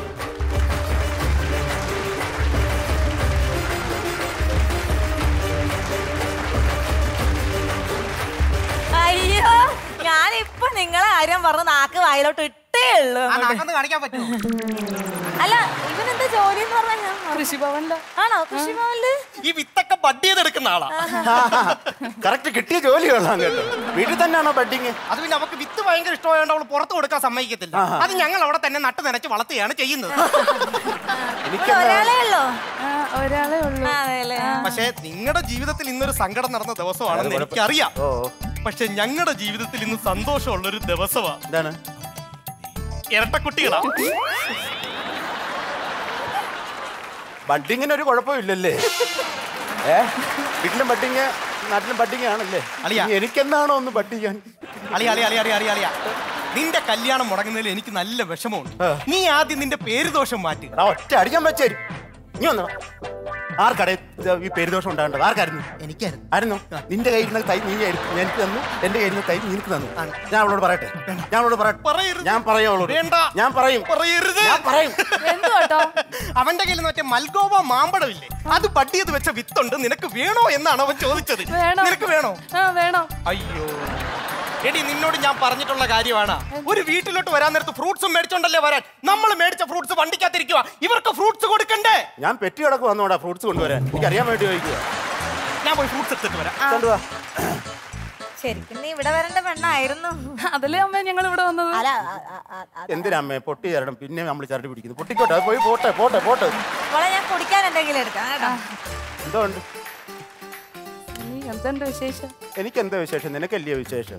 അയ്യോ ഞാനിപ്പൊ നിങ്ങളെ കാര്യം പറഞ്ഞ് നാക്ക് വായിലോട്ട് ഇട്ടേ ഉള്ളൂ ആ നാക്കൊന്ന് കാണിക്കാൻ പറ്റുമോ അല്ല ഇവനെന്താ ജോലി എന്ന് പറഞ്ഞാൽ കൃഷിഭവനില് ആണോ കൃഷിഭവനില് ഈ വിത്തൊക്കെ ബഡ് ചെയ്തെടുക്കുന്ന ആളാ കറക്റ്റ് കിട്ടിയ ജോലി കൊള്ളാം കേട്ടോ വീട്ടിൽ തന്നെയാണോ ബഡിങ് അത് പിന്നെ അവക്ക് വിത്ത് ഭയങ്കര ഇഷ്ടമായോണ്ട് അവൾ പുറത്ത് കൊടുക്കാൻ സമ്മതിക്കത്തില്ല അത് ഞങ്ങൾ അവിടെ തന്നെ നട്ട് നനച്ച് വളർത്തുകയാണ് ചെയ്യുന്നത് ഇവിടെ ഒരാളേ ഉള്ളോ ഒരാളെ ഉള്ളൂ അതെല്ലേ പക്ഷേ നിങ്ങളുടെ ജീവിതത്തിൽ ഇന്നൊരു സങ്കടം നടന്ന ദിവസമാണെന്ന് എനിക്കറിയാം പക്ഷെ ഞങ്ങളുടെ ജീവിതത്തിൽ ഇന്ന് സന്തോഷമുള്ള ഒരു ദിവസമാണ് എന്താണ് ഇരട്ടക്കുട്ടികളാ ബഡിങ്ങിന് ഒരു കുഴപ്പമില്ലല്ലേ ഏ വീട്ടിലും ബഡിങ് നാട്ടിലും ബഡിങ് ആണല്ലേ അളിയാ. ഇനി എനിക്കെന്നാണോ ഒന്ന് ബഡിക്കാൻ അളി അളി അളി അളി അളി അളിയ നിന്റെ കല്യാണം മുടങ്ങുന്നതിൽ എനിക്ക് നല്ല വിഷമമുണ്ട് നീ ആദ്യം നിന്റെ പേര് ദോഷം മാറ്റി ഒറ്റ അടിക്കാൻ വെച്ചേരും നീ വന്നോ ആർക്കടേ ഈ പെരുദോഷം ഉണ്ടാകേണ്ടത് ആർക്കായിരുന്നു എനിക്കായിരുന്നു ആയിരുന്നു നിന്റെ കയ്യിൽ നിന്ന് തൈ നീ എടുത്ത് എനിക്ക് തന്നു എന്റെ കയ്യിൽ നിന്ന് തൈ നിനക്ക് തന്നു ഞാൻ അവളോട് പറയട്ടെ ഞാൻ അവളോട് പറയട്ടെ ഞാൻ പറയും അവളോട് വേണ്ട. ഞാൻ പറയും പറയരുത് ഞാൻ പറയും എന്തുവാട്ടോ അവന്റെ കയ്യിൽ മറ്റേ മൽഗോവ മാമ്പഴമില്ലേ അത് ബഡ് ചെയ്ത് വെച്ച വിത്തുണ്ട് നിനക്ക് വേണോ എന്നാണ് അവൻ ചോദിച്ചത് വേണം. നിനക്ക് വേണോ ആ വേണം അയ്യോ എടി നിന്നോട് ഞാൻ പറഞ്ഞിട്ടുള്ള കാര്യമാണ് ഒരു വീട്ടിലോട്ട് വരാൻ നേരത്ത് ഫ്രൂട്ട്സും മേടിച്ചോണ്ടല്ലേ വരാൻ നമ്മൾ മേടിച്ച ഫ്രൂട്ട്സ് വണ്ടിക്കകത്തിരിക്കുക ഇവർക്ക് ഫ്രൂട്ട്സ് കൊടുക്കണ്ടേ ഞാൻ പെറ്റി കിടക്ക് വന്നോടാ ഫ്രൂട്ട്സ് കൊണ്ടുവരാൻ എനിക്ക് അറിയാൻ വേണ്ടി ചോദിക്കുക ഞാൻ പോയി ഫ്രൂട്ട്സ് എടുത്തിട്ട് വരാം കൊണ്ടുവാ ശരിക്കും നീ ഇവിടെ വരേണ്ട പെണ്ണായിരുന്നു അതല്ലേ അമ്മ ഞങ്ങൾ ഇവിടെ വന്നത് അല്ല ആ- ആ- ആ- ആ- എന്തിനാ അമ്മേ പൊട്ടി തരണം പിന്നെ നമ്മൾ ചരട് പിടിക്കുന്നു പൊട്ടിക്കോട്ടെ അത് പോയി പോട്ടെ പോട്ടെ പോട്ടെ മോളെ ഞാൻ കുടിക്കാൻ എന്തെങ്കിലും എടുക്കാം കേട്ടോ എന്തോ ഉണ്ട് എന്തുണ്ട് വിശേഷം എനിക്ക് എന്താ വിശേഷം നിനക്കല്ലയോ വിശേഷം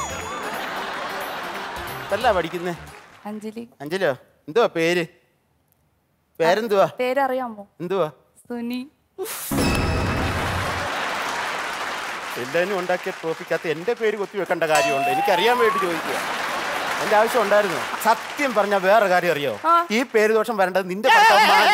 അല്ല പഠിക്കുന്നേ അഞ്ജലി അഞ്ജലിയോ എന്തുവാ പേര് പേരെന്തുവാ പേരറിയാമോ എന്തുവാ സുനി എല്ലാവരും ഉണ്ടാക്കിയ ട്രോഫിക്കകത്ത് എൻ്റെ പേര് കൊത്തി വെക്കേണ്ട കാര്യമുണ്ട് എനിക്കറിയാൻ വേണ്ടി ചോദിക്കുക എന്റെ ആവശ്യം ഉണ്ടായിരുന്നു സത്യം പറഞ്ഞ വേറെ കാര്യം അറിയോ ഈ പേര് ദോഷം വരേണ്ടത് നിന്റെ ഭർത്താവ്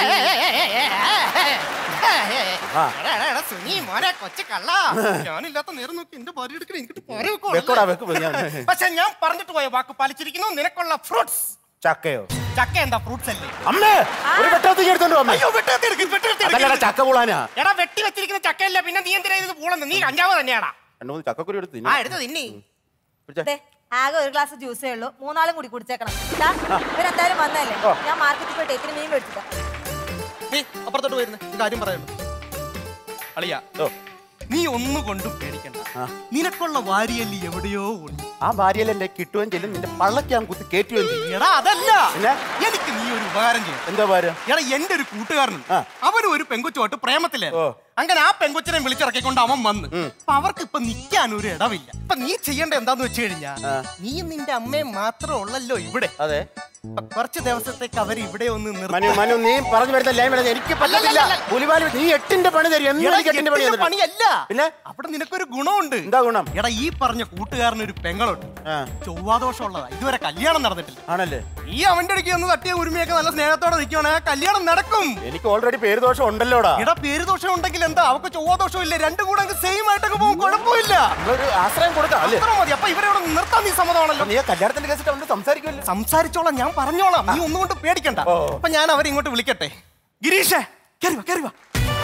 ആ. സുനി മോനെ കൊച്ചു കള്ള ഞാനില്ലാത്ത നേരം നോക്കി എന്റെ ഭാര്യ എടുക്കണേ എനിക്കിട്ട് പോരെ വെക്കോടാ വെക്ക് ഞാൻ പക്ഷെ ഞാൻ പറഞ്ഞിട്ട് പോയ വാക്ക് പാലിച്ചിരിക്കുന്നു നിനക്കുള്ള ഫ്രൂട്ട്സ് ചക്കയോ ചക്ക എന്താ ഫ്രൂട്ട്സ് അല്ലേ അമ്മേ ഒരു വെട്ടത്തി എടുത്തോണ്ട് വന്നേ അയ്യോ വെട്ടത്തി എടുക്ക് വെട്ടത്തി അതല്ലടാ എടുക്ക് ചക്ക കൂളാനാ എടാ വെട്ടി വെച്ചിരിക്കുന്ന ചക്കയല്ല പിന്നെ നീ എന്തിനാ ഇത് പൂളുന്നത് നീ കഞ്ചാവ് തന്നെയാടാ രണ്ടു മൂന്ന് ചക്കക്കുരി എടുത്ത് ആ എടുത്ത് തിന്നി ദേ, ആകെ ഒരു ഗ്ലാസ് ജ്യൂസേ ഉള്ളൂ മൂന്നാളും കൂടി കുടിച്ചേക്കണം ദാ, ഇവരെന്തായാലും വന്നല്ലേ ഞാൻ മാർക്കറ്റിൽ പോയിട്ട് ഇത്തിരി മീൻ മേടിച്ചിട്ടാ നീ അപ്പുറത്തോട്ട് പോയിരുന്നു ഈ കാര്യം പറയുന്നു അളിയ നീ ഒന്നും കൊണ്ടും പേടിക്കണ്ട നിനക്കുള്ള വാരിയല്ലി എവിടെയോ ഉണ്ട് ആ ഭാര്യയിൽ എന്റെ കിട്ടുകയും ചെയ്യും നിന്റെ പള്ളക്ക് ഞാൻ കുത്തി കയറ്റുകയും ചെയ്യും എടാ അതല്ല പിന്നെ? എനിക്ക് നീ ഒരു ഉപകാരം ചെയ്യും എന്താ ഭാര്യ എടാ എന്റെ ഒരു കൂട്ടുകാരനുണ്ട് അവനും ഒരു പെങ്കൊച്ചുമായിട്ട് പ്രേമത്തിലേ അങ്ങനെ ആ പെങ്കൊച്ചിനെ വിളിച്ചിറക്കിക്കൊണ്ട് അവൻ വന്ന് അപ്പൊ അവർക്ക് ഇപ്പൊ നിൽക്കാൻ ഒരു ഇടവില്ല ഇപ്പൊ നീ ചെയ്യേണ്ട എന്താന്ന് വെച്ച് കഴിഞ്ഞാ നീ നിന്റെ അമ്മയും മാത്രമേ ഉള്ളല്ലോ ഇവിടെ അതെ അപ്പൊ കുറച്ച് ദിവസത്തേക്ക് അവർ ഇവിടെ ഒന്ന് മനു മനു നീ പറഞ്ഞു വരുന്ന ലൈൻ വരുന്നത് എനിക്ക് പറ്റത്തില്ല പുലിവാലി നീ എട്ടിന്റെ പണി തരും എന്നും എനിക്ക് എട്ടിന്റെ പണി തന്നിട്ട്. പണിയല്ല പിന്നെ അവിടെ നിനക്കൊരു ഗുണമുണ്ട് എന്താ ഗുണം എടാ ഈ പറഞ്ഞ കൂട്ടുകാരന് ഒരു പെങ്ങളുണ്ട് ചൊവ്വാദോഷം ഉള്ളതാ ഇതുവരെ കല്യാണം നടന്നിട്ടില്ല ആണല്ലേ ഈ അവന്റെ ഇടയ്ക്ക് ഒന്ന് തട്ടിയ ഉരുമയൊക്കെ നല്ല സ്നേഹത്തോടെ നിൽക്കുവാണെങ്കിൽ ആ കല്യാണം നടക്കും എനിക്ക് ഓൾറെഡി പേര് ദോഷം ഉണ്ടല്ലോടാ എടാ പേര് ദോഷം ഉണ്ടെങ്കിൽ എന്താ അവർക്ക് ചൊവ്വാദോഷം ഇല്ല രണ്ടും കൂടെ അങ്ങ് സെയിം ആയിട്ടൊക്കെ പോകും കുഴപ്പമില്ല നമ്മളൊരു ആശ്രയം കൊടുക്കാം അല്ലേ അത്ര മതി അപ്പൊ ഇവരെ ഇവിടെ നിർത്താൻ നീ സമ്മതമാണല്ലോ നീ കല്യാണത്തിന്റെ കേസിട്ട് അവന്റെ സംസാരിക്കുമല്ലോ സംസാരിച്ചോളാം ഞാൻ പറഞ്ഞോളാം നീ ഒന്നും കൊണ്ട് പേടിക്കണ്ട അപ്പൊ ഞാൻ അവരെ ഇങ്ങോട്ട് വിളിക്കട്ടെ ഗിരീഷേ കയറി വാ കയറി വാ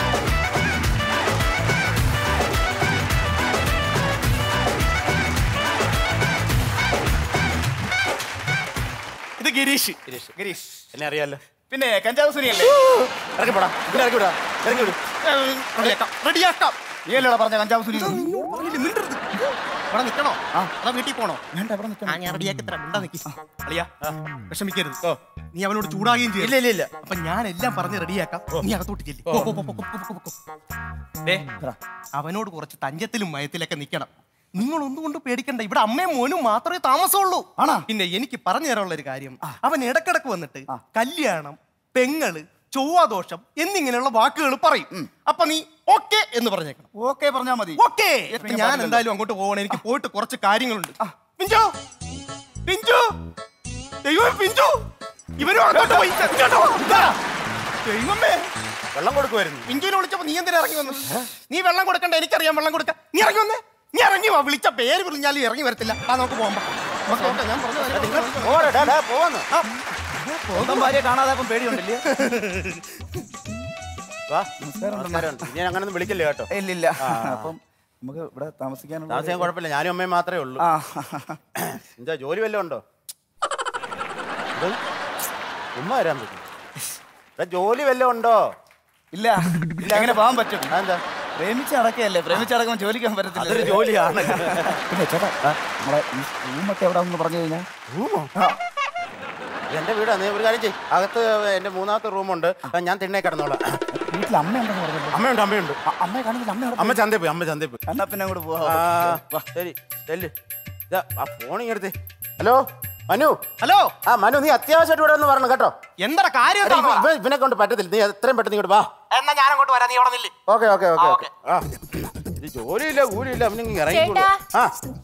ഇത് ഗിരീഷ് ഗിരീഷ്. ഗിരീഷ് എന്നെ അറിയാലോ പിന്നെ കഞ്ചാവ് സുനിയല്ലേ ഇറക്കി പോടാ ഇതിനെ ഇറക്കി വിടാ ഇറക്കി വിടും റെഡിയാക്കാം റെഡിയാക്കാം നീ അല്ലേടാ പറഞ്ഞ കഞ്ചാവ് സുനി ഇവിടെ നിക്കണോ അതാ വീട്ടിൽ പോണോ ആ ഞാൻ റെഡിയാക്കി തരാം മിണ്ടാ നിക്കി അളിയാ വിഷമിക്കരുത് നീ അവനോട് ചൂടാകുകയും ചെയ്യും ഇല്ല ഇല്ല ഇല്ല അപ്പൊ ഞാൻ എല്ലാം പറഞ്ഞ് റെഡിയാക്കാം നീ അകത്തോട്ട് ചെല്ലി പോ, പോ, പോ, പോ, പോ, പോ, പോ. ദേ, അവനോട് കുറച്ച് തഞ്ചത്തിലും മയത്തിലൊക്കെ നിക്കണം നിങ്ങൾ ഒന്നുകൊണ്ട് പേടിക്കണ്ട ഇവിടെ അമ്മയും മോനും മാത്രമേ താമസമുള്ളൂ ആണോ പിന്നെ എനിക്ക് പറഞ്ഞു തരാനുള്ള ഒരു കാര്യം അവൻ ഇടക്കിടക്ക് വന്നിട്ട് കല്യാണം പെങ്ങള് ചൊവ്വാദോഷം എന്നിങ്ങനെയുള്ള വാക്കുകൾ പറയും അപ്പൊ നീ ഓക്കെ എന്ന് പറഞ്ഞേക്കണം ഓക്കെ പറഞ്ഞാ മതി ഓക്കെ ഞാൻ എന്തായാലും അങ്ങോട്ട് പോകണം എനിക്ക് പോയിട്ട് കുറച്ച് കാര്യങ്ങളുണ്ട് പിഞ്ചു പിഞ്ചു ദൈവം പിഞ്ചു ഇവനും അങ്ങോട്ട് പോയി ഇങ്ങോട്ട് വാ. ഇതാ. ദൈവമേ വെള്ളം കൊടുക്കുമായിരുന്നു പിഞ്ചുവിനെ വിളിച്ചപ്പോ നീ എന്തിനാ ഇറങ്ങി വന്നു നീ വെള്ളം കൊടുക്കണ്ട എനിക്കറിയാം വെള്ളം കൊടുക്ക നീ ഇറങ്ങി വന്നേ നീ ഇറങ്ങി വാ വിളിച്ച പേര് വിളിഞ്ഞാലും ഇറങ്ങി വരത്തില്ല ആ നമുക്ക് പോകാം ഓക്കെ ഓക്കെ ഞാൻ പറഞ്ഞു തരാം. പോവാന്ന് സ്വന്തം ഭാര്യയെ കാണാതെ അപ്പം പേടിയുണ്ടല്ലേ വാ നമസ്കാരമുണ്ട് ഞാൻ അങ്ങനൊന്നും വിളിക്കില്ല കേട്ടോ ഇല്ലില്ല ആ. അപ്പം നമുക്ക് ഇവിടെ താമസിക്കാനുള്ള താമസിക്കാൻ കുഴപ്പമില്ല ഞാനും അമ്മയും മാത്രമേ ഉള്ളൂ ആ എന്താ ജോലി വല്ലതും ഉണ്ടോ ഇത്? ഉമ്മ വരാൻ പറ്റും എടാ, ജോലി വല്ലതും ഉണ്ടോ ഇല്ല ഇല്ല അങ്ങനെ പോകാൻ പറ്റും എന്താ പ്രേമിച്ച് നടക്കുകയല്ലേ പ്രേമിച്ച് നടക്കുമ്പോൾ ജോലിക്കാൻ പറ്റത്തില്ല അതൊരു ജോലിയാണ് പിന്നെ ചേട്ടാ നമ്മളെ ഈ റൂമൊക്കെ എവിടെ എന്ന് പറഞ്ഞു കഴിഞ്ഞാൽ റൂമോ എന്റെ വീടാ നീ ഒരു കാര്യം ചെയ്യ് അകത്ത് എന്റെ മൂന്നാമത്തെ റൂമുണ്ട് ഞാൻ തിണ്ണേ കിടന്നോളാം വീട്ടിൽ അമ്മ ഉണ്ടെന്ന് പറഞ്ഞല്ലോ അമ്മയുണ്ട് അമ്മയുണ്ട് അമ്മയെ കാണിക്കില്ല അമ്മ അമ്മ ചന്തേ പോയി അമ്മ ചന്തേ പോയി എന്നാ പിന്നെ അങ്ങോട്ട് ആ, പോവാം വാ, ശരി ചെല്ല് ഇതാ ആ ഫോൺ ഇങ്ങെടുത്തേ ഹലോ മനു ഹലോ ആ മനു നീ അത്യാവശ്യമായിട്ട് ഇവിടെ ഒന്ന് വരണം കേട്ടോ എന്താ കാര്യം എടാ, എന്താ? ഇവ- ഇവനെ കൊണ്ട് പറ്റത്തില്ല നീ എത്രയും പെട്ടെന്ന് ഇങ്ങോട്ട് വാ എന്നാ ഞാൻ അങ്ങോട്ട് വരാം നീ അവിടെ നില്ല് ഓക്കെ ഓക്കെ ഓക്കെ ഓക്കെ ആ ഇത് ജോലിയില്ല കൂലിയില്ല അവനിങ്ങ് ഇറങ്ങി ചേട്ടാ. ആ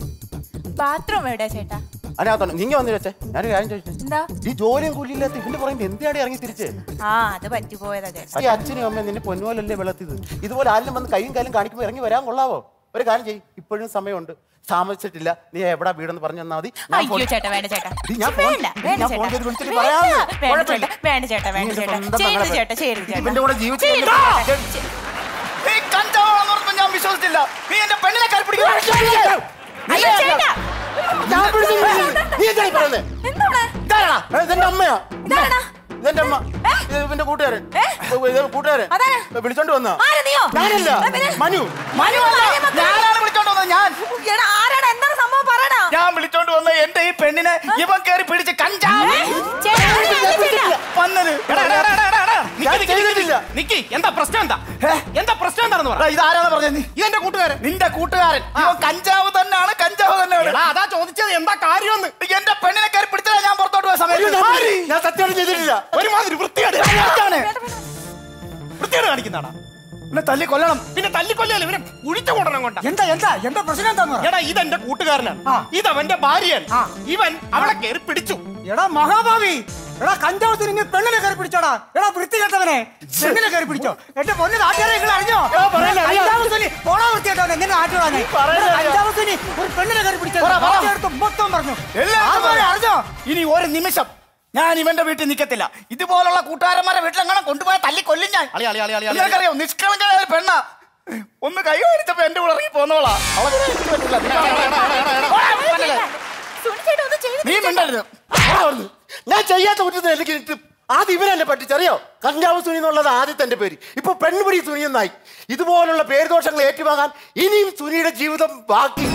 ബാത്റൂം എവിടെ ചേട്ടാ അതിനകത്തോണ്ട് നിങ്ങ വന്നു വെച്ചേ ഞാനൊരു കാര്യം ചോദിച്ചു എന്താ ഈ ജോലിയും കൂലിയില്ലാത്ത ഇവന്റെ പറയുമ്പോ എന്തിനാണ് ഇറങ്ങി തിരിച്ച് ആ അത് പറ്റിപ്പോയതാ ചേട്ടാ ഈ അച്ഛനും അമ്മയും നിന്നെ പൊന്നുപോലല്ലേ വെള്ളത്തിത് ഇതുപോലെ ആരെങ്കിലും വന്ന് കൈയും കാലും കാണിക്കുമ്പോൾ ഇറങ്ങി വരാൻ കൊള്ളാവോ ഒരു കാര്യം ചെയ്യും ഇപ്പോഴും സമയമുണ്ട് താമസിച്ചിട്ടില്ല നീ എവിടാ വീടെന്ന് പറഞ്ഞു തന്നാ മതി ഞാൻ അയ്യോ ഫോൺ- ചേട്ടാ വേണ്ട ചേട്ടാ ഡി, ഞാൻ ഫോൺ- വേണ്ട വേണ്ട ഞാൻ ചേട്ടാ ഫോൺ ചെയ്ത് വിളിച്ചിട്ട് വേണ്ട, പറയാമെന്ന്. വേണ്ട കുഴപ്പമില്ല. ചേട്ടാ വേണ്ട ചേട്ടാ നീ വേണ്ട എന്റെ ചേട്ടാ സ്വന്തം ചെയ്യരുത് മകളെ ചേട്ടാ ചെയ്യരുത് ചേട്ടാ ഇവന്റെ കൂടെ ജീവിച്ചു ചെയ്യരുത് ചേട്ടാ. നീ കഞ്ചാവാണെന്ന് പറഞ്ഞപ്പോ ഞാൻ വിശ്വസിച്ചില്ല നീ എന്റെ പെണ്ണിനെ കയറി പിടിക്കുന്നു അയ്യോ ചേട്ടാ ഞാൻ പിടിച്ചു നീ എന്തായി പറയുന്നേ ഇതാരാടാ? ഏ, ഇതെന്റെ അമ്മയാ ഇതെന്റെ അമ്മ ഇത് ഇവന്റെ കൂട്ടുകാരൻ ഇത് കൂട്ടുകാരൻ വിളിച്ചോണ്ട് വന്നാ ആരാ നീയോ? ഞാനല്ല ഏ, പിന്നെ? മനു മനു അല്ല, ഞാനാണ് വിളിച്ചോണ്ട് വന്നത് ഞാൻ എടാ ആരാണ് എന്താണ് സംഭവം പറയടാ ഞാൻ വിളിച്ചോണ്ട് വന്ന എന്റെ ഈ പെണ്ണിനെ ഇവൻ കയറി പിടിച്ച് കഞ്ചാവ് ചേട്ടാ, ചേട്ടാ, ചേട്ടാ. വന്നത് എടാ, എടാ, എടാ, എടാ, എടാ. നിക്ക്, ഞാൻ നിക്ക്, നിക്ക്, ചെയ്തിട്ടില്ല. നിക്ക് എന്താ പ്രശ്നം എന്താ എന്താ പ്രശ്നം എന്താണെന്ന് പറ എടാ, ഇതാരാണ് പറഞ്ഞത് നീ ഇതെന്റെ കൂട്ടുകാരൻ നിന്റെ കൂട്ടുകാരൻ ഇവൻ കഞ്ചാവ് തന്നെയാണ് കഞ്ചാവ് തന്നെയാണ് എടാ അതാ ചോദിച്ചത് എന്താ കാര്യമെന്ന് എന്റെ പെണ്ണിനെ കയറി പിടിച്ചാ ഞാൻ പുറത്തോട്ട് പോയ അയ്യോ, ഞാൻ- സമയത്ത് ഞാൻ സത്യമായിട്ട് ചെയ്തിട്ടില്ല ഒരുമാതിരി വൃത്തിയാണ് എന്താണ്? വൃത്തിയാണ് കാണിക്കുന്നതാണോ ഇവനെ തല്ലി കൊല്ലണം പിന്നെ തല്ലിക്കൊല്ലല്ലോ ഇവനെ കുഴിച്ച കൂടണം കൊണ്ട എന്താ എന്താ എന്താ പ്രശ്നം എന്താന്ന് പറ എടാ ഇതെന്റെ കൂട്ടുകാരനാണ് ഇതവന്റെ ഭാര്യയാണ് ഇവൻ അവളെ കയറി പിടിച്ചു എടാ മഹാഭാവി എടാ കഞ്ചാവത്തിന് ഇനി പെണ്ണിനെ കയറി പിടിച്ചോടാ എടാ വൃത്തി കെട്ടവനെ പെണ്ണിനെ കയറി പിടിച്ചോ എന്റെ പൊന്നു നാട്ടുകാരെ നിങ്ങൾ അറിഞ്ഞോ പറയല്ലേ, അറിയാം. കഞ്ചാവത്തിന് പോണോ വൃത്തിയായിട്ടോ എങ്ങനെ നാട്ടുകാരെ പറയല്ലേ, അറിയാം. കഞ്ചാവത്തിന് ഒരു പെണ്ണിനെ കയറി പിടിച്ചോ പറ, പറ. നാട്ടുകാർക്ക് മൊത്തം പറഞ്ഞു എല്ലാവരും അറിഞ്ഞോ ഇനി ഒരു നിമിഷം ഞാൻ ഇവന്റെ വീട്ടിൽ നിൽക്കത്തില്ല ഇതുപോലുള്ള കൂട്ടുകാരന്മാരെ വീട്ടിലെങ്ങനെ കൊണ്ടുപോയ തല്ലി കൊല്ലും ഞാൻ അളി, അളി, അളി, അളി, അളി. നിനക്കറിയോ നിഷ്കളങ്കയായ ഒരു പെണ്ണ ഒന്ന് കൈ കാണിച്ചപ്പോ എന്റെ കൂടെ ഇറങ്ങി പോന്നോളാ അവളെ എനിക്ക് പറ്റില്ല. നീ പറഞ്ഞില്ലേ? സുനി ചേട്ടാ ഒന്ന് ചെയ്ത് നീ മിണ്ടരുത് അവിടെ വന്ന്. ഞാൻ ചെയ്യാത്ത കുറ്റത്തിന് എനിക്ക് കിട്ടും ആദ്യം ഇവനെന്നെ പറ്റിച്ചറിയോ കഞ്ചാവ് സുനി എന്നുള്ളത് ആദ്യത്തെ എന്റെ പേര് ഇപ്പൊ പെൺപിടി സുനി എന്നായി ഇതുപോലുള്ള പേരുദോഷങ്ങൾ ഏറ്റുവാങ്ങാൻ ഇനിയും സുനിയുടെ ജീവിതം ബാക്കി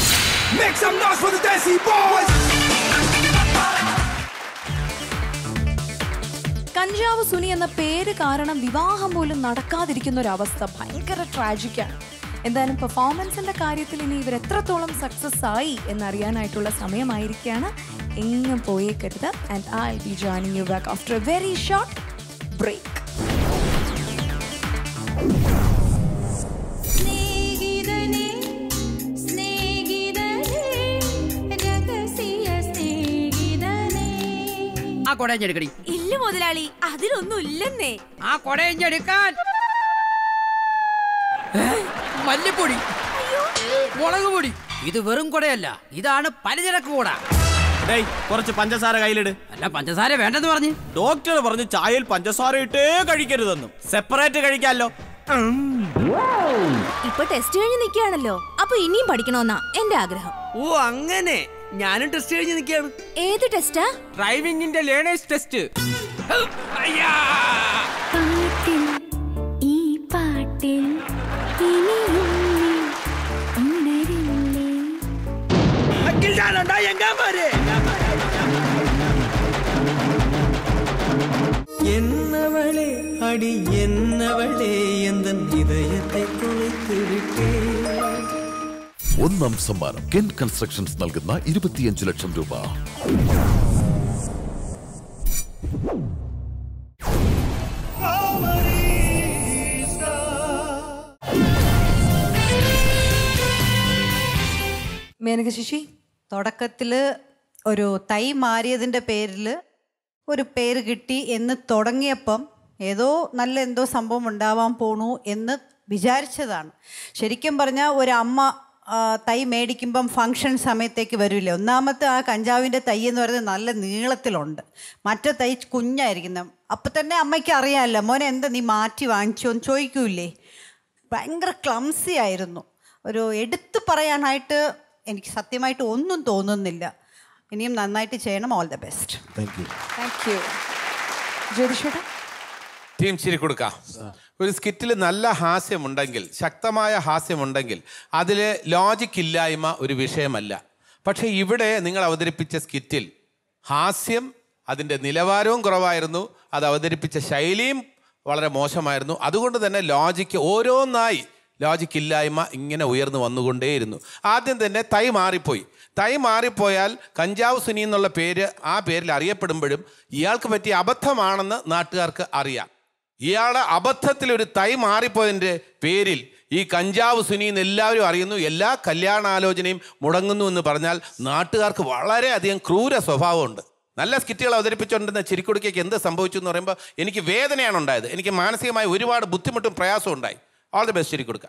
കഞ്ചാവ് സുനി എന്ന പേര് കാരണം വിവാഹം പോലും നടക്കാതിരിക്കുന്ന ഒരു അവസ്ഥ ഭയങ്കര ട്രാജിക്കാണ് എന്തായാലും പെർഫോമൻസിന്റെ കാര്യത്തിൽ ഇനി ഇവർ എത്രത്തോളം സക്സസ് ആയി എന്നറിയാനായിട്ടുള്ള സമയമായിരിക്കുകയാണ് എങ്ങും പോയേക്കരുത് and I be joining you back after a very short break സ്നേഹിതനേ സ്നേഹിതനേ രഹസ്യ സ്നേഹിതനേ ആ കൊടയഞ്ഞെടുക്കടി ഇല്ല മുതലാളി അതിലൊന്നും ഇല്ലെന്നേ ആ കൊടയഞ്ഞെടുക്കാൻ ഏ? മല്ലിപ്പൊടി മുളക് പൊടി ഇത് വെറും കൊടയല്ല ഇതാണ് പലചരക്ക് കൂട ഡേയ് കുറച്ച് പഞ്ചസാര കയ്യിലിട് അല്ല പഞ്ചസാര വേണ്ടെന്ന് പറഞ്ഞു ഡോക്ടർ പറഞ്ഞു ചായയിൽ പഞ്ചസാര ഇട്ടേ കഴിക്കരുതെന്നും സെപ്പറേറ്റ് കഴിക്കാലോ ഇപ്പൊ ടെസ്റ്റ് കഴിഞ്ഞ് നിൽക്കുകയാണല്ലോ അപ്പൊ ഇനിയും പഠിക്കണമെന്നാ എന്റെ ആഗ്രഹം ഓ അങ്ങനെ ഞാനും ടെസ്റ്റ് കഴിഞ്ഞ് നിൽക്കുകയാണ് ഏത് ടെസ്റ്റാ ഡ്രൈവിംഗിന്റെ ലേണേഴ്സ് ടെസ്റ്റ് പാട്ടിൽ ഈ പാട്ടിൽ ഇനിയും നീ ഉണരില്ലേ എന്നവളെ അടി എന്നവളെ എന്തൻ இதயத்தை തുളയ്ത്ത് വിട്ടേ ഒന്നാം സമ്മാനം കെൻ കൺസ്ട്രക്ഷൻസ് നൽകുന്ന ഇരുപത്തിയഞ്ച് ലക്ഷം രൂപ മേനക ശശി തുടക്കത്തിൽ ഒരു തൈ മാറിയതിൻ്റെ പേരിൽ ഒരു പേര് കിട്ടി എന്ന് തുടങ്ങിയപ്പം ഏതോ നല്ല എന്തോ സംഭവം ഉണ്ടാവാൻ പോണു എന്ന് വിചാരിച്ചതാണ് ശരിക്കും പറഞ്ഞാൽ ഒരു അമ്മ ആ, തൈ മേടിക്കുമ്പം ഫങ്ഷൻ സമയത്തേക്ക് വരില്ലേ ഒന്നാമത്തെ ആ കഞ്ചാവിൻ്റെ തൈ എന്ന് പറയുന്നത് നല്ല നീളത്തിലുണ്ട് മറ്റേ തൈ കുഞ്ഞായിരിക്കുന്ന അപ്പം തന്നെ അമ്മയ്ക്ക് അറിയാമല്ലോ മോനെ എന്താ നീ മാറ്റി വാങ്ങിച്ചോ എന്ന് ചോദിക്കൂലേ ഭയങ്കര ക്ലംസി ആയിരുന്നു ഒരു എടുത്തു പറയാനായിട്ട് എനിക്ക് സത്യമായിട്ട് ഒന്നും തോന്നുന്നില്ല ഇനിയും നന്നായിട്ട് ചെയ്യണം all the best thank you thank you ജ്യോതിഷേട്ടാ ടീം ചിരി കൊടുക്കാം ഒരു സ്കിറ്റിൽ നല്ല ഹാസ്യമുണ്ടെങ്കിൽ ശക്തമായ ഹാസ്യമുണ്ടെങ്കിൽ അതിൽ ലോജിക് ഇല്ലായ്മ ഒരു വിഷയമല്ല പക്ഷേ ഇവിടെ നിങ്ങൾ അവതരിപ്പിച്ച സ്കിറ്റിൽ ഹാസ്യം അതിൻ്റെ നിലവാരവും കുറവായിരുന്നു അത് അവതരിപ്പിച്ച ശൈലിയും വളരെ മോശമായിരുന്നു അതുകൊണ്ട് തന്നെ ലോജിക്ക് ഓരോന്നായി ലോജിക് ഇല്ലായ്മ ഇങ്ങനെ ഉയർന്നു വന്നുകൊണ്ടേയിരുന്നു ആദ്യം തന്നെ തൈ മാറിപ്പോയി തൈ മാറിപ്പോയാൽ കഞ്ചാവ് സുനി എന്നുള്ള പേര് ആ പേരിൽ അറിയപ്പെടുമ്പോഴും ഇയാൾക്ക് പറ്റിയ അബദ്ധമാണെന്ന് നാട്ടുകാർക്ക് അറിയാം ഇയാളെ അബദ്ധത്തിൽ ഒരു തൈ മാറിപ്പോയതിൻ്റെ പേരിൽ ഈ കഞ്ചാവ് സുനി എന്ന് എല്ലാവരും അറിയുന്നു എല്ലാ കല്യാണാലോചനയും മുടങ്ങുന്നു എന്ന് പറഞ്ഞാൽ നാട്ടുകാർക്ക് വളരെയധികം ക്രൂര സ്വഭാവമുണ്ട് നല്ല സ്കിറ്റുകൾ അവതരിപ്പിച്ചുകൊണ്ടിരുന്ന ചിരിക്കുടുക്കയ്ക്ക് എന്ത് സംഭവിച്ചു എന്ന് പറയുമ്പോൾ എനിക്ക് വേദനയാണ് ഉണ്ടായത് എനിക്ക് മാനസികമായി ഒരുപാട് ബുദ്ധിമുട്ടും പ്രയാസവും ഉണ്ടായി ഓൾ ദി ബെസ്റ്റ് ചിരിക്കുടുക്ക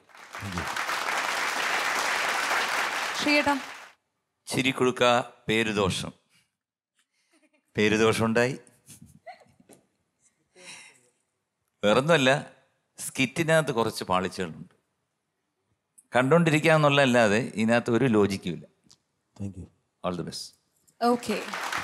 ശ്രീയേട്ടാ ചിരിക്കുടുക്ക പേരുദോഷം പേരുദോഷം ഉണ്ടായി വേറൊന്നുമല്ല സ്കിറ്റിനകത്ത് കുറച്ച് പാളിച്ചകളുണ്ട് കണ്ടോണ്ടിരിക്കാന്നുള്ളതല്ലാതെ ഇതിനകത്ത് ഒരു ലോജിക്കും ഇല്ല thank you all the best okay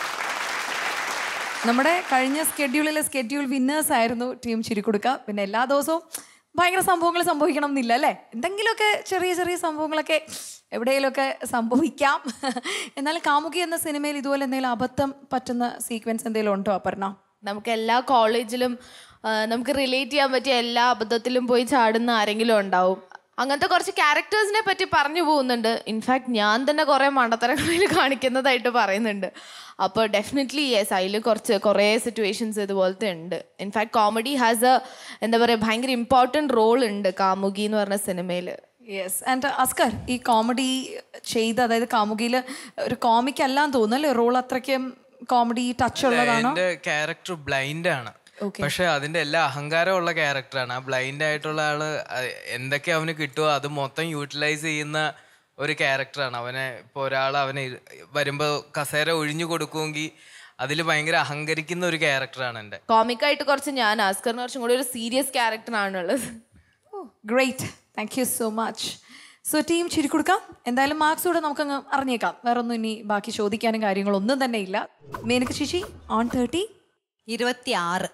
നമ്മുടെ കഴിഞ്ഞ സ്കെഡ്യൂളിലെ സ്കെഡ്യൂൾ വിന്നേഴ്സ് ആയിരുന്നു ടീം ചിരിക്കൊടുക്ക പിന്നെ എല്ലാ ദിവസവും ഭയങ്കര സംഭവങ്ങൾ സംഭവിക്കണം എന്നില്ല അല്ലേ എന്തെങ്കിലുമൊക്കെ ചെറിയ ചെറിയ സംഭവങ്ങളൊക്കെ എവിടെയെങ്കിലുമൊക്കെ സംഭവിക്കാം എന്നാലും കാമുകി എന്ന സിനിമയിൽ ഇതുപോലെ എന്തെങ്കിലും അബദ്ധം പറ്റുന്ന സീക്വൻസ് എന്തെങ്കിലും ഉണ്ടോ അപർണ നമുക്ക് എല്ലാ കോളേജിലും ആ, നമുക്ക് റിലേറ്റ് ചെയ്യാൻ പറ്റിയ എല്ലാ അബദ്ധത്തിലും പോയി ചാടുന്ന ആരെങ്കിലും ഉണ്ടാവും അങ്ങനത്തെ കുറച്ച് ക്യാരക്ടേഴ്സിനെ പറ്റി പറഞ്ഞു പോകുന്നുണ്ട് ഇൻഫാക്ട് ഞാൻ തന്നെ കുറേ മണ്ടത്തരങ്ങളിൽ കാണിക്കുന്നതായിട്ട് പറയുന്നുണ്ട് അപ്പോൾ ഡെഫിനറ്റ്ലി യെസ് അതിൽ കുറച്ച് കുറേ സിറ്റുവേഷൻസ് ഇതുപോലത്തെ ഉണ്ട് ഇൻഫാക്ട് കോമഡി ഹാസ് എ എന്താ പറയുക ഭയങ്കര ഇമ്പോർട്ടൻറ്റ് റോൾ ഉണ്ട് കാമുകി എന്ന് പറഞ്ഞ സിനിമയിൽ യെസ് ആൻഡ് അസ്കർ ഈ കോമഡി ചെയ്ത് അതായത് കാമുകിയിൽ ഒരു കോമിക് അല്ലാന്ന് തോന്നുന്നു അല്ലേ റോൾ അത്രയ്ക്കും കോമഡി ടച്ച് ഉള്ളതാണോ എന്റെ ക്യാരക്ടർ ബ്ലൈൻഡ് ആണ് പക്ഷെ അതിന്റെ എല്ലാ അഹങ്കാരമുള്ള ക്യാരക്ടറാണ് ആ ബ്ലൈൻഡ് ആയിട്ടുള്ള ആള് അഹ് എന്തൊക്കെ അവന് കിട്ടുമോ അത് മൊത്തം യൂട്ടിലൈസ് ചെയ്യുന്ന ഒരു ക്യാരക്ടറാണ് അവനെ ഇപ്പോൾ ഒരാൾ അവനെ ഇ- വരുമ്പോ കസേര ഒഴിഞ്ഞു കൊടുക്കുമെങ്കിൽ അതിൽ ഭയങ്കര അഹങ്കരിക്കുന്ന ഒരു ക്യാരക്ടറാണ് എൻ്റെ കോമിക്കായിട്ട് കുറച്ച് ഞാൻ ആസ്കറിന് കുറച്ചും കൂടി ഒരു സീരിയസ് ക്യാരക്ടറാണുള്ളത് great thank you so much so team ചിരിക്കൊടുക്കാം എന്തായാലും മാർക്സ് കൂടെ നമുക്കങ്ങ് അറിഞ്ഞേക്കാം വേറെ ഒന്നും ഇനി ബാക്കി ചോദിക്കാനും കാര്യങ്ങളൊന്നും തന്നെ ഇല്ല മേനക ശിശി ഓൺ തേർട്ടി ഇരുപത്തി ആറ്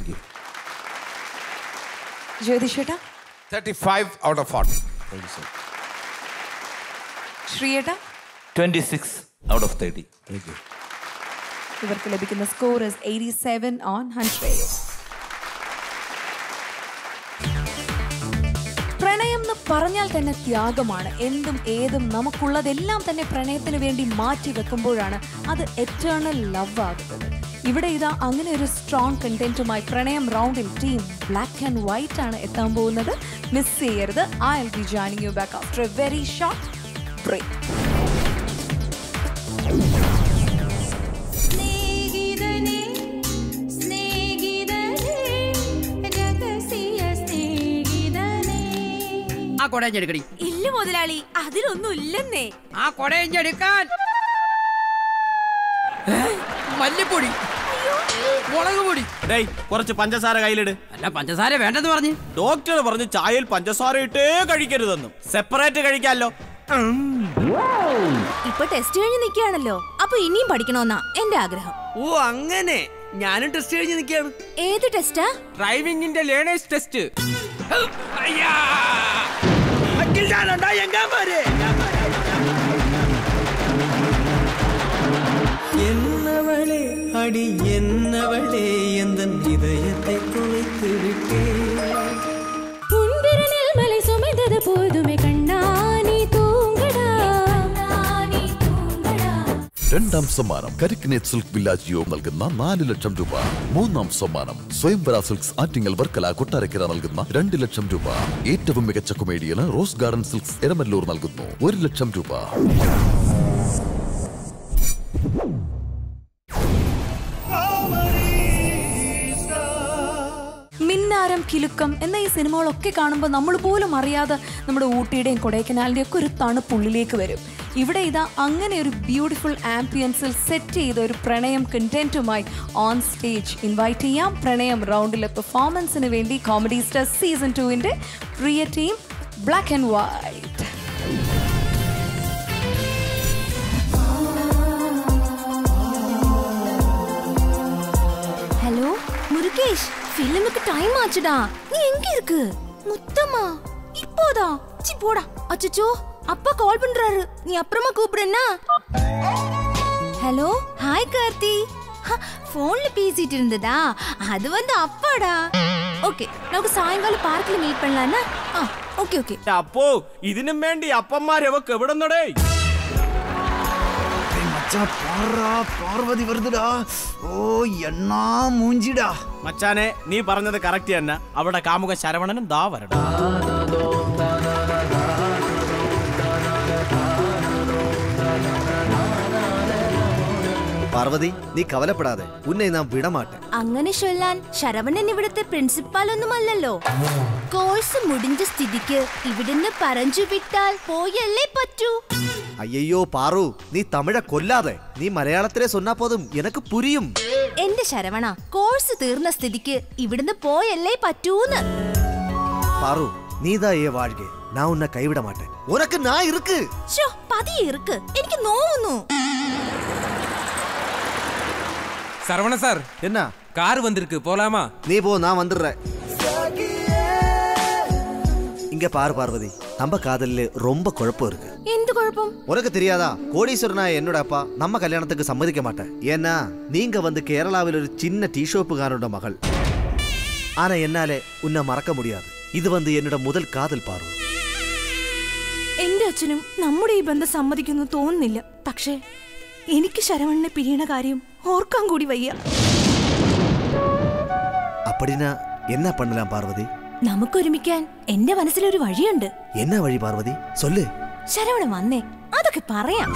ജ്യോതിഷ് ചേട്ടാ thirty five out of forty ശ്രീയേട്ടാ twenty six out of thirty ഇവർക്ക് ലഭിക്കുന്ന score is eighty seven on hundred പ്രണയം എന്ന് പറഞ്ഞാൽ തന്നെ ത്യാഗമാണ് എന്തും ഏതും നമുക്കുള്ളതെല്ലാം തന്നെ പ്രണയത്തിന് വേണ്ടി മാറ്റി വെക്കുമ്പോഴാണ് അത് എറ്റേണൽ ലവ് ആകുന്നത് ഇവിടെ ഇതാ അങ്ങനെ ഒരു സ്ട്രോങ് കണ്ടന്റുമായി പ്രണയം റൗണ്ടിൽ ടീം ബ്ലാക്ക് ആൻഡ് വൈറ്റ് ആണ് എത്താൻ പോകുന്നത് മിസ് ചെയ്യരുത് I'll be joining you back after a very short break സ്നേഹിതനേ സ്നേഹിതനേ രഹസ്യ സ്നേഹിതനേ ആ കൊടയഞ്ഞെടുക്കടി ഇല്ല മുതലാളി അതിലൊന്നും ഇല്ലെന്നേ ആ കൊടയഞ്ഞെടുക്കാൻ ഏ? മല്ലിപ്പൊടി മുളക് പൊടി ഡേയ് കുറച്ച് പഞ്ചസാര കയ്യിലിട് അല്ല പഞ്ചസാര വേണ്ടെന്ന് പറഞ്ഞു ഡോക്ടർ പറഞ്ഞു ചായയിൽ പഞ്ചസാര ഇട്ടേ കഴിക്കരുതെന്നും സെപ്പറേറ്റ് കഴിക്കാമല്ലോ ഇപ്പൊ ടെസ്റ്റ് കഴിഞ്ഞ് നിൽക്കുകയാണല്ലോ അപ്പൊ ഇനിയും പഠിക്കണമെന്നാ എന്റെ ആഗ്രഹം ഓ അങ്ങനെ ഞാനും ടെസ്റ്റ് കഴിഞ്ഞ് നിൽക്കുകയാണ് ഏത് ടെസ്റ്റാ ഡ്രൈവിംഗിന്റെ ലേണേഴ്സ് ടെസ്റ്റ് என்னவளே அடி என்னவளே எந்த இதயத்தை குலைத்து விட்டே உன்பிரனில் மலை சுமைந்தது போதுமே கண்ணா நீ தூங்கடா நீ தூங்கடா രണ്ടാം സമ്മാനം കരിക്കിനേറ്റ് സിൽക്ക് വില്ലാജിയോ നൽകുന്ന നാല് ലക്ഷം രൂപ മൂന്നാം സമ്മാനം സ്വയംവര സിൽക്സ് ആറ്റിങ്ങൽ വർക്കല കൊട്ടാരക്കര നൽകുന്ന രണ്ട് ലക്ഷം രൂപ ഏറ്റവും മികച്ച കൊമേഡിയന് റോസ് ഗാർഡൻ സിൽക്സ് എരമല്ലൂർ നൽകുന്നു ഒരു ലക്ഷം രൂപ മിന്നാരം കിലുക്കം എന്ന ഈ സിനിമകളൊക്കെ കാണുമ്പോൾ നമ്മൾ പോലും അറിയാതെ നമ്മുടെ ഊട്ടിയുടെയും കൊടൈക്കനാലിൻ്റെയും ഒക്കെ ഒരു തണുപ്പ് ഉള്ളിലേക്ക് വരും ഇവിടെ ഇതാ അങ്ങനെ ഒരു ബ്യൂട്ടിഫുൾ ആംബിയൻസിൽ സെറ്റ് ചെയ്ത ഒരു പ്രണയം കണ്ടന്റുമായി ഓൺ സ്റ്റേജ് ഇൻവൈറ്റ് ചെയ്യാം പ്രണയം റൗണ്ടിലെ പെർഫോമൻസിന് വേണ്ടി കോമഡി സ്റ്റാർ സീസൺ ടുവിൻ്റെ പ്രിയ team black and white hello Murugesh ஃபிலிமுக்கு டைம் ஆச்சுடா நீ எங்க இருக்கு முத்தம்மா இப்போதா சி போடா அச்சச்சோ அப்பா கால் பண்றாரு நீ அப்புறமா கூப்பிடுன்னா ஹலோ ஹாய் கார்த்தி போன்ல பேசிட்டு இருந்ததா அது வந்து அப்பாடா ஓகே நமக்கு சாயங்காலம் பார்க்ல மீட் பண்ணலாம்னா ஆ ஓகே ஓகே അപ്പോ ഇതിനും വേണ്ടി അപ്പന്മാരവക്ക് എവിടെന്നടേ പാർവതി വെറുതെടാ ഓ എണ്ണാ മൂഞ്ചിടാ മച്ചാനെ നീ പറഞ്ഞത് കറക്റ്റ് തന്നെ അവിടെ കാമുക ശരവണനും ദാ വരണം പാർവതി നീ കവലപ്പെടാതെ ഉന്നെ നാം വിടമാട്ടെ അങ്ങനെ ചൊല്ലാൻ ശരവണൻ ഇവിടുത്തെ പ്രിൻസിപ്പാൽ ഒന്നുമല്ലല്ലോ കോഴ്സ് മുടിഞ്ഞ സ്ഥിതിക്ക് ഇവിടുന്ന് പറഞ്ഞു വിട്ടാൽ പോയല്ലേ പറ്റൂ അയ്യോ പാറു നീ തമിഴ കൊല്ലാതെ നീ മലയാളത്തിലെ സൊന്നാ പോതും എനക്ക് പുരിയും എന്റെ ശരവണ കോഴ്സ് തീർന്ന സ്ഥിതിക്ക് ഇവിടുന്ന് പോയല്ലേ പറ്റൂന്ന് പാറു നീതാ ഏ വാഴ്കെ ഞാൻ ഉന്നെ കൈവിട മാട്ടെ ഉനക്ക് നാ ഇருக்கு ഷോ പതിയെ ഇറുക്ക് എനിക്ക് നോവുന്നു சரவண சார் என்ன கார் வந்திருக்கு போலாமா நீ போ நான் வந்துடுறேன் இங்க பாரு பார்வதி நம்ம காதல்ல ரொம்ப குழப்பம் இருக்கு എന്ത് കുഴപ്പം உனக்கு தெரியாதா கோடீஸ்வரனா என்னோட அப்பா நம்ம கல்யாணத்துக்கு சம்மதிக்க மாட்டேன் ஏன்னா நீங்க வந்து கேரளாவில் ஒரு சின்ன டீ ஷோப்புக்காரோட மகள் ஆனா என்னாலே உன்னை மறக்க முடியாது இது வந்து என்னோட முதல் காதல் பார்வை എന്റെ അച്ഛനും നമ്മുടെ ഈ ബന്ധം സമ്മതിക്കുന്നു തോന്നുന്നില്ല പക്ഷേ എനിക്ക് ശരവണനെ പിരിയണ കാര്യം ഓർക്കാൻ കൂടി വയ്യ அப்படின்னா என்ன பண்ணலாம் பார்வதி നമുക്കൊരുമിക്കാൻ എന്റെ മനസ്സിലൊരു വഴിയുണ്ട് என்ன வழி பார்வதி சொல்லு ശരവണൻ വന്നേ അതൊക്കെ പറയാം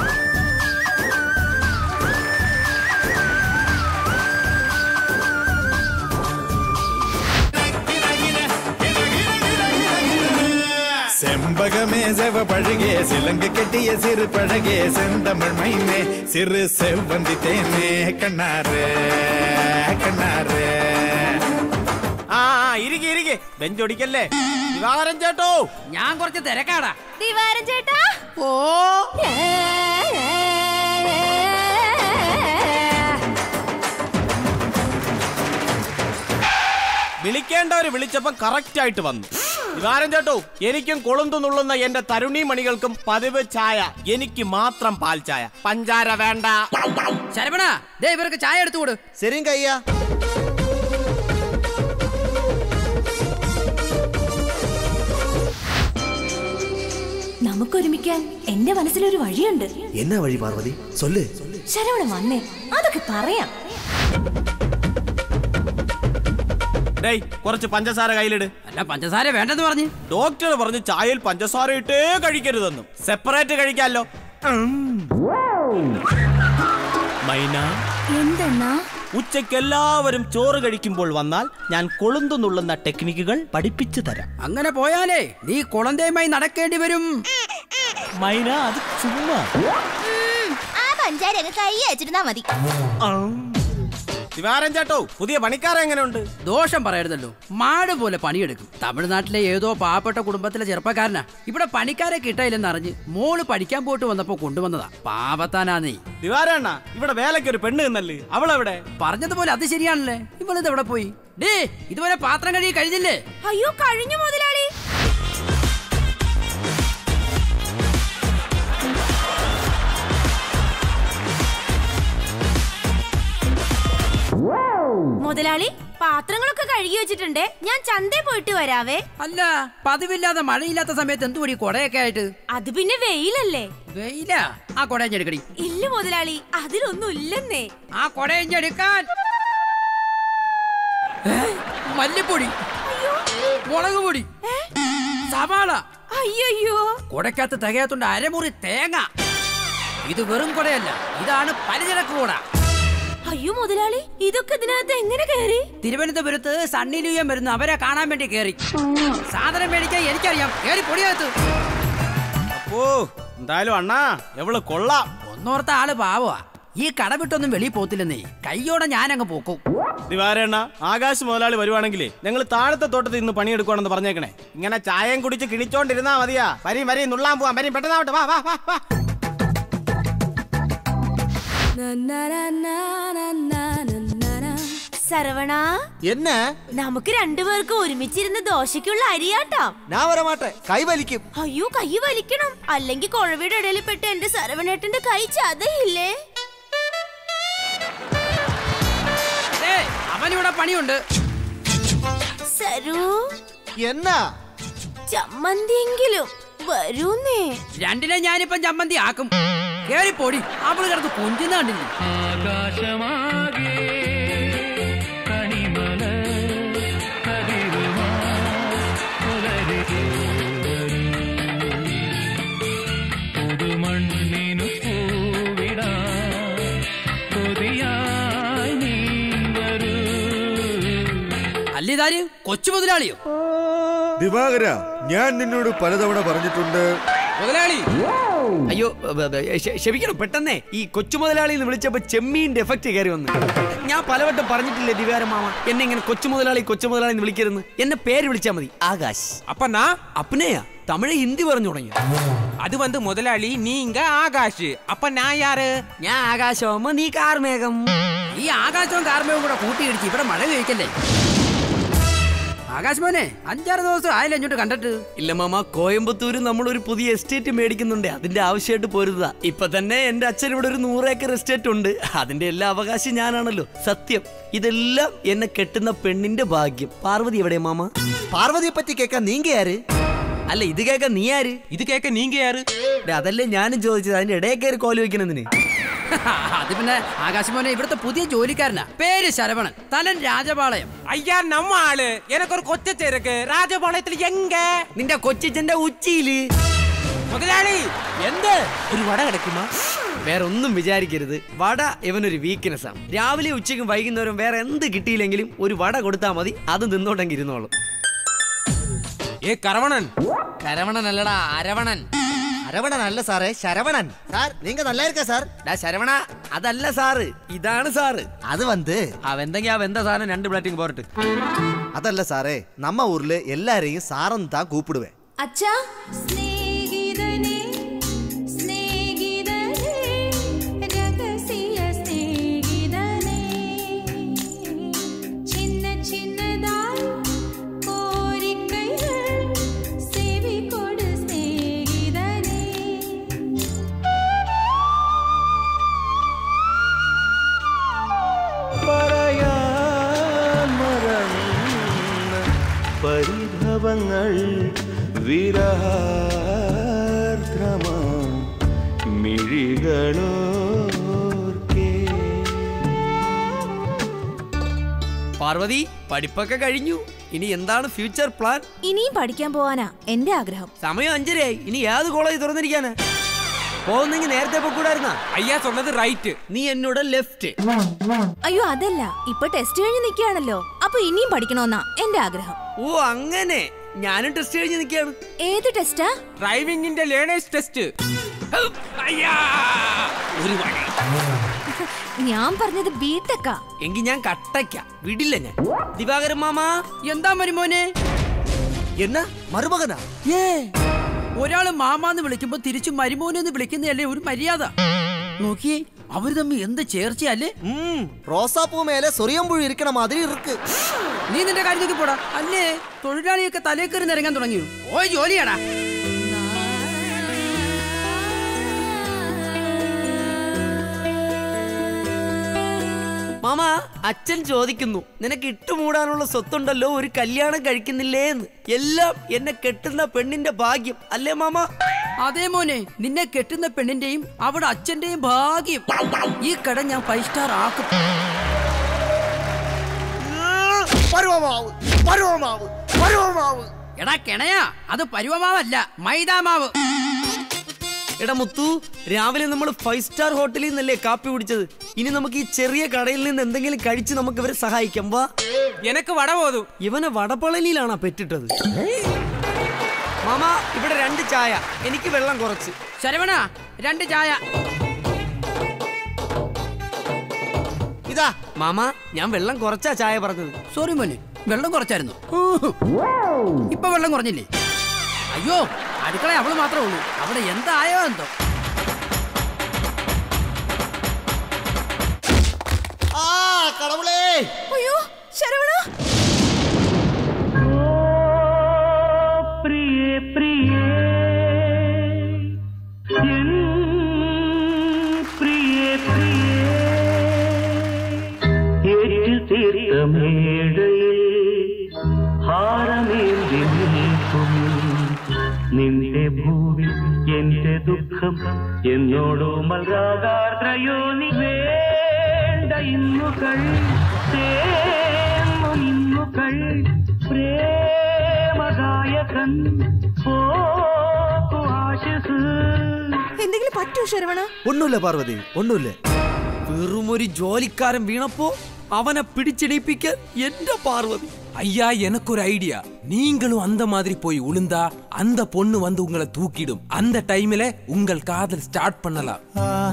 செம்பகமே செவ பழகே சிலங்கு கெட்டிய சிறு பழகே செந்தமிழ் மைனே சிறு செவ்வந்தி தேனே கண்ணாரு കണ്ണാറ് ആ ആ, ഇരിക്കെ ഇരിക്കെ ബെഞ്ചൊടിക്കല്ലേ ദിവാകരൻ ചേട്ടോ ഞാൻ കുറച്ച് തിരക്കാടാ ദിവാരൻ ചേട്ടാ ഓ വിളിക്കേണ്ടവര് വിളിച്ചപ്പം കറക്റ്റ് ആയിട്ട് വന്നു ദിവാരൻ ചേട്ടോ എനിക്കും കൊളുന്തു നുള്ളുന്ന എന്റെ തരുണി മണികൾക്കും പതിവ് ചായ എനിക്ക് മാത്രം പാൽ ചായ പഞ്ചാര വേണ്ട ശരവണ ദേ ഇവർക്ക് ചായ എടുത്തു കൊടു ശരിയും കയ്യാ നമുക്കൊരുമിക്കാൻ എന്റെ മനസ്സിലൊരു വഴിയുണ്ട് என்ன வழி பார்வதி சொல்லு ശരവണൻ വന്നേ അതൊക്കെ പറയാം ഡേയ് കുറച്ച് പഞ്ചസാര കയ്യിലിട് അല്ല പഞ്ചസാര വേണ്ടെന്ന് പറഞ്ഞു ഡോക്ടർ പറഞ്ഞു ചായയിൽ പഞ്ചസാര ഇട്ടേ കഴിക്കരുതെന്നും സെപ്പറേറ്റ് കഴിക്കാലോ മൈന എന്തെന്നാ ഉച്ചയ്ക്ക് എല്ലാവരും ചോറ് കഴിക്കുമ്പോൾ വന്നാൽ ഞാൻ കൊളുന്തു നുള്ളുന്ന ടെക്നിക്കുകൾ പഠിപ്പിച്ചു തരാം അങ്ങനെ പോയാലേ നീ കുളന്തേമായി നടക്കേണ്ടി വരും മൈന അത് ചുമ്മാ ആ പഞ്ചാര കൈ അയച്ചിരുന്നാ മതി ദിവാരൻ ചേട്ടോ പുതിയ പണിക്കാരൻ എങ്ങനെയുണ്ട് ദോഷം പറയരുതല്ലോ മാട് പോലെ പണിയെടുക്കും തമിഴ്നാട്ടിലെ ഏതോ പാവപ്പെട്ട കുടുംബത്തിലെ ചെറുപ്പക്കാരനാ ഇവിടെ പണിക്കാരെ കിട്ടായില്ലെന്ന് അറിഞ്ഞ് മോള് പഠിക്കാൻ പോയിട്ട് വന്നപ്പോ കൊണ്ടുവന്നതാ പാവത്താനാ നീ ദിവാരണ്ണ ഇവിടെ വേലയ്ക്ക് ഒരു പെണ്ണ് നിന്നല്ലേ അവളെവിടെ പറഞ്ഞതുപോലെ അത് ശരിയാണല്ലേ ഇവളിത് എവിടെ പോയി ഡേ ഇതുവരെ പാത്രം കഴുകി കഴിഞ്ഞില്ലേ അയ്യോ കഴിഞ്ഞു മുതലാളി മുതലാളി പാത്രങ്ങളൊക്കെ കഴുകി വെച്ചിട്ടുണ്ട് ഞാൻ ചന്തയിൽ പോയിട്ട് വരാവേ അല്ല പതിവില്ലാതെ മഴയില്ലാത്ത സമയത്ത് എന്തുപടി കൊടയൊക്കെ ആയിട്ട് അത് പിന്നെ വെയിലല്ലേ വെയില ആ കൊടയഞ്ഞെടുക്കടി ഇല്ല മുതലാളി അതിലൊന്നും ഇല്ലെന്നേ ആ കൊടയഞ്ഞെടുക്കാൻ ഏ? മല്ലിപ്പൊടി മുളക് പൊടി സവാള അയ്യോ കൊടക്കകത്ത് തികയാത്തോണ്ട് അരമുറി തേങ്ങ ഇത് വെറും കൊടയല്ല ഇതാണ് പലചരക്ക് കൂട അയ്യോ മുതലാളി ഇതൊക്കെ ഇതിനകത്ത് എങ്ങനെ കയറി തിരുവനന്തപുരത്ത് സണ്ണി ലൂയം വരുന്ന അവരെ കാണാൻ വേണ്ടി കേറി സാധനം മേടിക്കാൻ എനിക്കറിയാം കേറി പൊടിയകത്ത് ഓ എന്തായാലും അണ്ണാ എവള് കൊള്ളാം ഒന്നോർത്ത ആള് പാവാ ഈ കട വിട്ടൊന്നും വെളിയിൽ പോത്തില്ലെന്നേ കയ്യോടെ ഞാൻ അങ്ങ് പോക്കും ദിവാരണ്ണ ആകാശ് മുതലാളി വരുവാണെങ്കിലേ ഞങ്ങൾ താഴത്തെ തോട്ടത്തിൽ ഇന്ന് പണിയെടുക്കുവാണെന്ന് പറഞ്ഞേക്കണേ ഇങ്ങനെ ചായയും കുടിച്ച് കിണിച്ചോണ്ടിരുന്നാ മതിയാ വരി വരി നുള്ളാൻ പോവാം വരി പെട്ടെന്നാവട്ടെ വാ വാ വാ വാ സരവണ என்ன നമുക്ക് രണ്ടുപേർക്ക് ഒരുമിച്ചിരുന്ന് ദോശയ്ക്കുള്ള അരിയാട്ടാം ഞാൻ വരമാട്ടെ കൈ വലിക്കും അയ്യോ കൈ വലിക്കണം അല്ലെങ്കിൽ കുഴവിയുടെ ഇടയിൽ പെട്ട് എന്റെ സരവണേട്ടന്റെ കൈ ചതയില്ലേ ഏ അവനിവിടെ പണിയുണ്ട് സരു എന്നാ ചമ്മന്തിയെങ്കിലും വരൂന്നേ രണ്ടിനെ ഞാനിപ്പം ചമ്മന്തി ആക്കും കേറി പൊടി അവള് കിടന്ന് കൊഞ്ചുന്ന കണ്ടില്ലേ ആകാശമാകെ കണിമല കതിരുമാ പുലരിതൂ പുതുമണ്ണിനു പൂവിടാ കൊതിയായി നീ വരൂ അല്ലിതാര് കൊച്ചു മുതലാളിയോ ദിവാകര ഞാൻ നിന്നോട് പലതവണ പറഞ്ഞിട്ടുണ്ട് മുതലാളി അയ്യോ ബ- ബ- ക്ഷ- ക്ഷമിക്കണം പെട്ടെന്നേ ഈ കൊച്ചു മുതലാളി എന്ന് വിളിച്ചപ്പോ ചെമ്മീന്റെ എഫക്ട് കയറി വന്നു ഞാൻ പലവട്ടം പറഞ്ഞിട്ടില്ലേ ദിവാരം മാമ എന്നെ ഇങ്ങനെ കൊച്ചു മുതലാളി കൊച്ചു മുതലാളി എന്ന് വിളിക്കരുന്ന് എന്നെ പേര് വിളിച്ചാ മതി ആകാശ് அப்பனா അപ്പനെയാ തമിഴ് ഹിന്ദി പറഞ്ഞു തുടങ്ങി அது வந்து முதலாளி நீங்க ஆகாஷ் அப்ப நான் யாரு ഞാൻ ആകാശമാകുമ്പോ നീ കാർമേഘം ഈ ആകാശവും കാർമേവും കൂടെ കൂട്ടിയിടിച്ച് ഇവിടെ മഴ കഴിക്കല്ലേ ആകാശ് മോനെ അഞ്ചാറ് ദിവസം ആയില്ല ഇങ്ങോട്ട് കണ്ടിട്ട് ഇല്ല മാമ കോയമ്പത്തൂര് നമ്മളൊരു പുതിയ എസ്റ്റേറ്റ് മേടിക്കുന്നുണ്ട് അതിന്റെ ആവശ്യമായിട്ട് പോരുന്നതാ ഇപ്പൊ തന്നെ എന്റെ അച്ഛൻ ഇവിടെ ഒരു നൂറേക്കർ എസ്റ്റേറ്റ് ഉണ്ട് അതിന്റെ എല്ലാ അവകാശം ഞാനാണല്ലോ സത്യം ഇതെല്ലാം എന്നെ കെട്ടുന്ന പെണ്ണിന്റെ ഭാഗ്യം പാർവതി എവിടെ മാമ പാർവതിയെ പറ്റി കേൾക്കാൻ നീങ്ക ആര് അല്ല ഇത് കേൾക്കാൻ നീ ആര് ഇത് കേൾക്കാൻ നീങ്ക ആര് അതല്ലേ ഞാനും ചോദിച്ചത് അതിന്റെ ഇടയിൽ കയറി കോല് വെക്കണെന്നിന് അത് പിന്നെ ആകാശ് മോനെ ഇവിടുത്തെ പുതിയ ജോലിക്കാരനാ പേര് ശരവണൻ തലൻ രാജപാളയം ஐயா நம்ம ஆளு எனக்கு ஒரு கொச்சத்தை இருக்கு ராஜபாளையத்துல எங்க നിന്റെ കൊച്ചിച്ചന്റെ ഉച്ചിയില് முதலாளி എന്ത് ഒരു വട കിടക്കുമാ വേറെ ഒന്നും വിചാരിക്കരുത് വട ഇവനൊരു വീക്ക്നെസ് ആണ് രാവിലെ ഉച്ചയ്ക്കും വൈകുന്നേരം വേറെ എന്ത് കിട്ടിയില്ലെങ്കിലും ഒരു വട കൊടുത്താൽ മതി അത് നിന്നോട്ടെങ്കിൽ ഇരുന്നോളും ஏ கரவணன் കരവണൻ അല്ലടാ അരവണൻ അരവണൻ അല്ല സാറേ ശരവണൻ സാർ നീങ്ക നല്ല ഇരിക്ക സാർ ഡാ ശരവണ അതല്ല സാറ് ഇതാണ് സാറ് അത് വന്ന് അവെന്തെങ്കിൽ ആ വെന്ത സാധനം രണ്ട് പ്ലേറ്റിംഗ് പോരട്ട് അതല്ല സാറേ നമ്മ ഊരില് എല്ലാരെയും സാറന്ന് താൻ കൂപ്പിടുവേ അച്ഛാ സ്നേഹിതനേ സ്നേഹിതനേ രഹസ്യ സ്നേഹിതനേ ചിന്ന ചിന്നതായി കോരിക്കൈകൾ സെവി കൊട് സ്നേഹിതനേ പറയാൻ മറന്ന പരിഭവങ്ങൾ വിരഹാർദ്രമാ മിഴികളോർക്കേ പാർവതി പഠിപ്പൊക്കെ കഴിഞ്ഞു ഇനി എന്താണ് ഫ്യൂച്ചർ പ്ലാൻ ഇനിയും പഠിക്കാൻ പോവാനാ എന്റെ ആഗ്രഹം സമയം അഞ്ചരയായി ഇനി ഏത് കോളേജ് തുറന്നിരിക്കാനാ പോകുന്നെങ്കിൽ നേരത്തെ പൊക്കൂടായിരുന്നാ ஐயா சொன்னது ரைட்டு നീ എന്നോട് ലെഫ്റ്റ് അയ്യോ അതല്ല ഇപ്പൊ ടെസ്റ്റ് കഴിഞ്ഞ് നിൽക്കുകയാണല്ലോ അപ്പൊ ഇനിയും പഠിക്കണമെന്നാ എന്റെ ആഗ്രഹം ഓ അങ്ങനെ ഞാനും ടെസ്റ്റ് കഴിഞ്ഞ് നിൽക്കുകയാണ് ഏത് ടെസ്റ്റാ டிரைவிங்கிന്റെ ലേണേഴ്സ് ടെസ്റ്റ് ഒരു വഴി ഞാൻ പറഞ്ഞത് ബിടെക്കാ എങ്കിൽ ഞാൻ കട്ടയ്ക്ക വിടില്ല ഞാൻ ദിവാകരൻ മാമാ എന്താ മരുമോനെ എന്നാ മരുമകനാ ഏ ഒരാള് മാമാന്ന് വിളിക്കുമ്പോ തിരിച്ചു മരുമോനെന്ന് വിളിക്കുന്നതല്ലേ ഒരു മര്യാദ നോക്കിയേ അവര് തമ്മിൽ എന്ത് ചേർച്ചയല്ലേ റോസാപ്പൂ മേലെ സൊറിയമ്പുഴി ഇരിക്കണ മാതിരി ഇருக்கு നീ നിന്റെ കാര്യത്തേക്ക് പോടാ അല്ലേ തൊഴിലാളിയൊക്കെ തലേ കയറി നിരങ്ങാൻ തുടങ്ങിയോ ഓ ജോലിയാടാ മാമ അച്ഛൻ ചോദിക്കുന്നു നിനക്ക് ഇട്ടുമൂടാനുള്ള സ്വത്തുണ്ടല്ലോ ഒരു കല്യാണം കഴിക്കുന്നില്ലേ എന്ന് എല്ലാം എന്നെ കെട്ടുന്ന പെണ്ണിന്റെ ഭാഗ്യം അല്ലേ മാമ അതേ മോനെ നിന്നെ കെട്ടുന്ന പെണ്ണിന്റെയും അവിടെ അച്ഛന്റെയും ഭാഗ്യം ഈ കട ഞാൻ ഫൈവ് സ്റ്റാർ ആക്കും പരുവമാവ് പരുവമാവ് പരുവമാവ് എടാ കിണയാ അത് പരുവമാവല്ല മൈദാമാവ് എടാ മുത്തു രാവിലെ നമ്മൾ ഫൈവ് സ്റ്റാർ ഹോട്ടലിൽ നിന്നല്ലേ കാപ്പി കുടിച്ചത് ഇനി നമുക്ക് ഈ ചെറിയ കടയിൽ നിന്ന് എന്തെങ്കിലും കഴിച്ച് നമുക്ക് ഇവരെ സഹായിക്കാം വാ എനക്ക് വട പോതും ഇവനെ വടപ്പളനിയിലാണ് പെറ്റിട്ടത് മാമ ഇവിടെ രണ്ട് ചായ എനിക്ക് വെള്ളം കുറച്ച് ശരവണ രണ്ട് ചായ ഇതാ മാമ ഞാൻ വെള്ളം കുറച്ചാ ചായ പറഞ്ഞത് സോറി മോനെ വെള്ളം കുറച്ചായിരുന്നു ഇപ്പൊ വെള്ളം കുറഞ്ഞില്ലേ അയ്യോ അടുക്കള അവള് മാത്രമേ ഉള്ളൂ അവിടെ എന്തായോ എന്തോ ആ കടവുളേ അയ്യോ ശരവണ പ്രിയേ പ്രിയേ എൻ പ്രിയേ പ്രിയേ ഏറ്റുതീർത്ത മേടയിൽ നിന്റെ ഭൂവിൽ എന്റെ ദുഃഖം എന്നോടോ മൽരാഗാർദ്രയോ നീ വേണ്ട ഇന്നുകൾ തേന്നു നിന്നുകൾ പ്രേമഗായകൻ പോക്കു ആശസ് എന്തെങ്കിലും പറ്റൂ ശരവണ ഒന്നുമില്ല പാർവതി ഒന്നുമില്ല വെറും ഒരു ജോലിക്കാരൻ വീണപ്പോ അവനെ പിടിച്ചെണീപ്പിക്കാൻ എന്റെ പാർവതി ஐயா எனக்கு ஒரு ஐடியா நீங்களும் அந்த மாதிரி போய் உளுந்தா அந்த பொண்ணு வந்து உங்களை தூக்கிடும் அந்த டைம்ல உங்கள் காதல் ஸ்டார்ட் பண்ணலாம்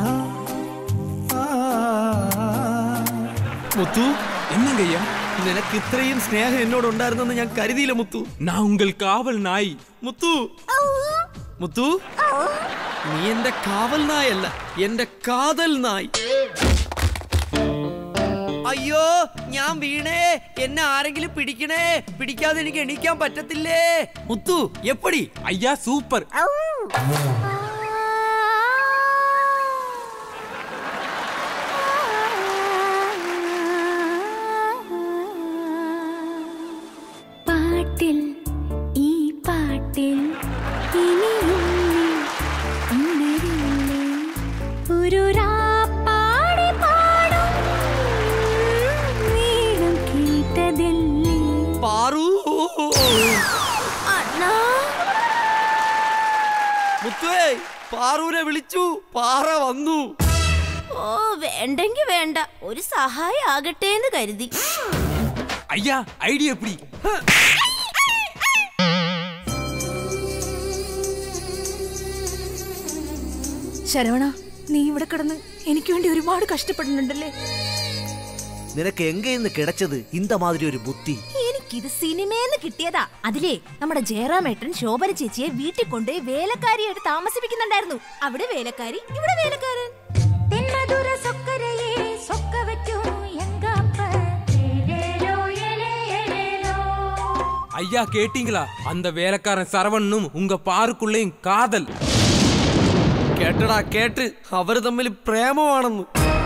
മുത്തു என்னங்க ஐயா നിനക്ക് ഇത്രയും സ്നേഹം എന്നോട് ഉണ്ടായിരുന്നെന്ന് ഞാൻ കരുതിയില്ല മുത്തു நான் உங்கள் காவல் நாய் മുത്തു മുത്തു നീ എന്റെ കാവൽ നായല്ല എന്റെ കാതൽ നായ് അയ്യോ ഞാൻ വീണേ എന്നെ ആരെങ്കിലും പിടിക്കണേ പിടിക്കാതെ എനിക്ക് എണീക്കാൻ പറ്റത്തില്ലേ മുത്തു എപ്പടി ஐயா சூப்பர் പാട്ടിൽ ഈ പാട്ടിൽ ഇനിയും നീ ഉണരില്ലേ ഒരു രാപ്പാടി പാടും വീടും കേട്ടതില്ലേ പാറു അണ്ണാ മുത്തുവേ പാറുവിനെ വിളിച്ചു പാറ വന്നു ഓ വേണ്ടെങ്കി വേണ്ട ഒരു സഹായം ആകട്ടെ എന്ന് കരുതി ஐயா ஐடியா எப்படி ശരവണ നീ ഇവിടെ കിടന്ന് എനിക്ക് വേണ്ടി ഒരുപാട് കഷ്ടപ്പെടുന്നുണ്ടല്ലേ നിനക്ക് എങ്കേന്ന് കിടച്ചത് ഇന്ത മാതിരി ഒരു ബുദ്ധി എനിക്കിത് സിനിമേന്ന് കിട്ടിയതാ അതിലേ നമ്മുടെ ജയറാമേട്ടൻ ശോഭന ചേച്ചിയെ വീട്ടിൽ കൊണ്ടുപോയി വേലക്കാരിയായിട്ട് താമസിപ്പിക്കുന്നുണ്ടായിരുന്നു അവിടെ വേലക്കാരി ഇവിടെ വേലക്കാരൻ தென்னதுர சொக்கரையே சொக்க வைக்கும் எங்க அப்ப ஏலேலோ, ஏலே, ஏலேலோ. ஐயா கேட்டீங்களா அந்த வேலைக்காரன் சரவணனும் உங்க பாருக்குள்ளேயும் காதல் കേട്ടടാ കേട്ട് അവര് തമ്മിൽ പ്രേമമാണെന്ന്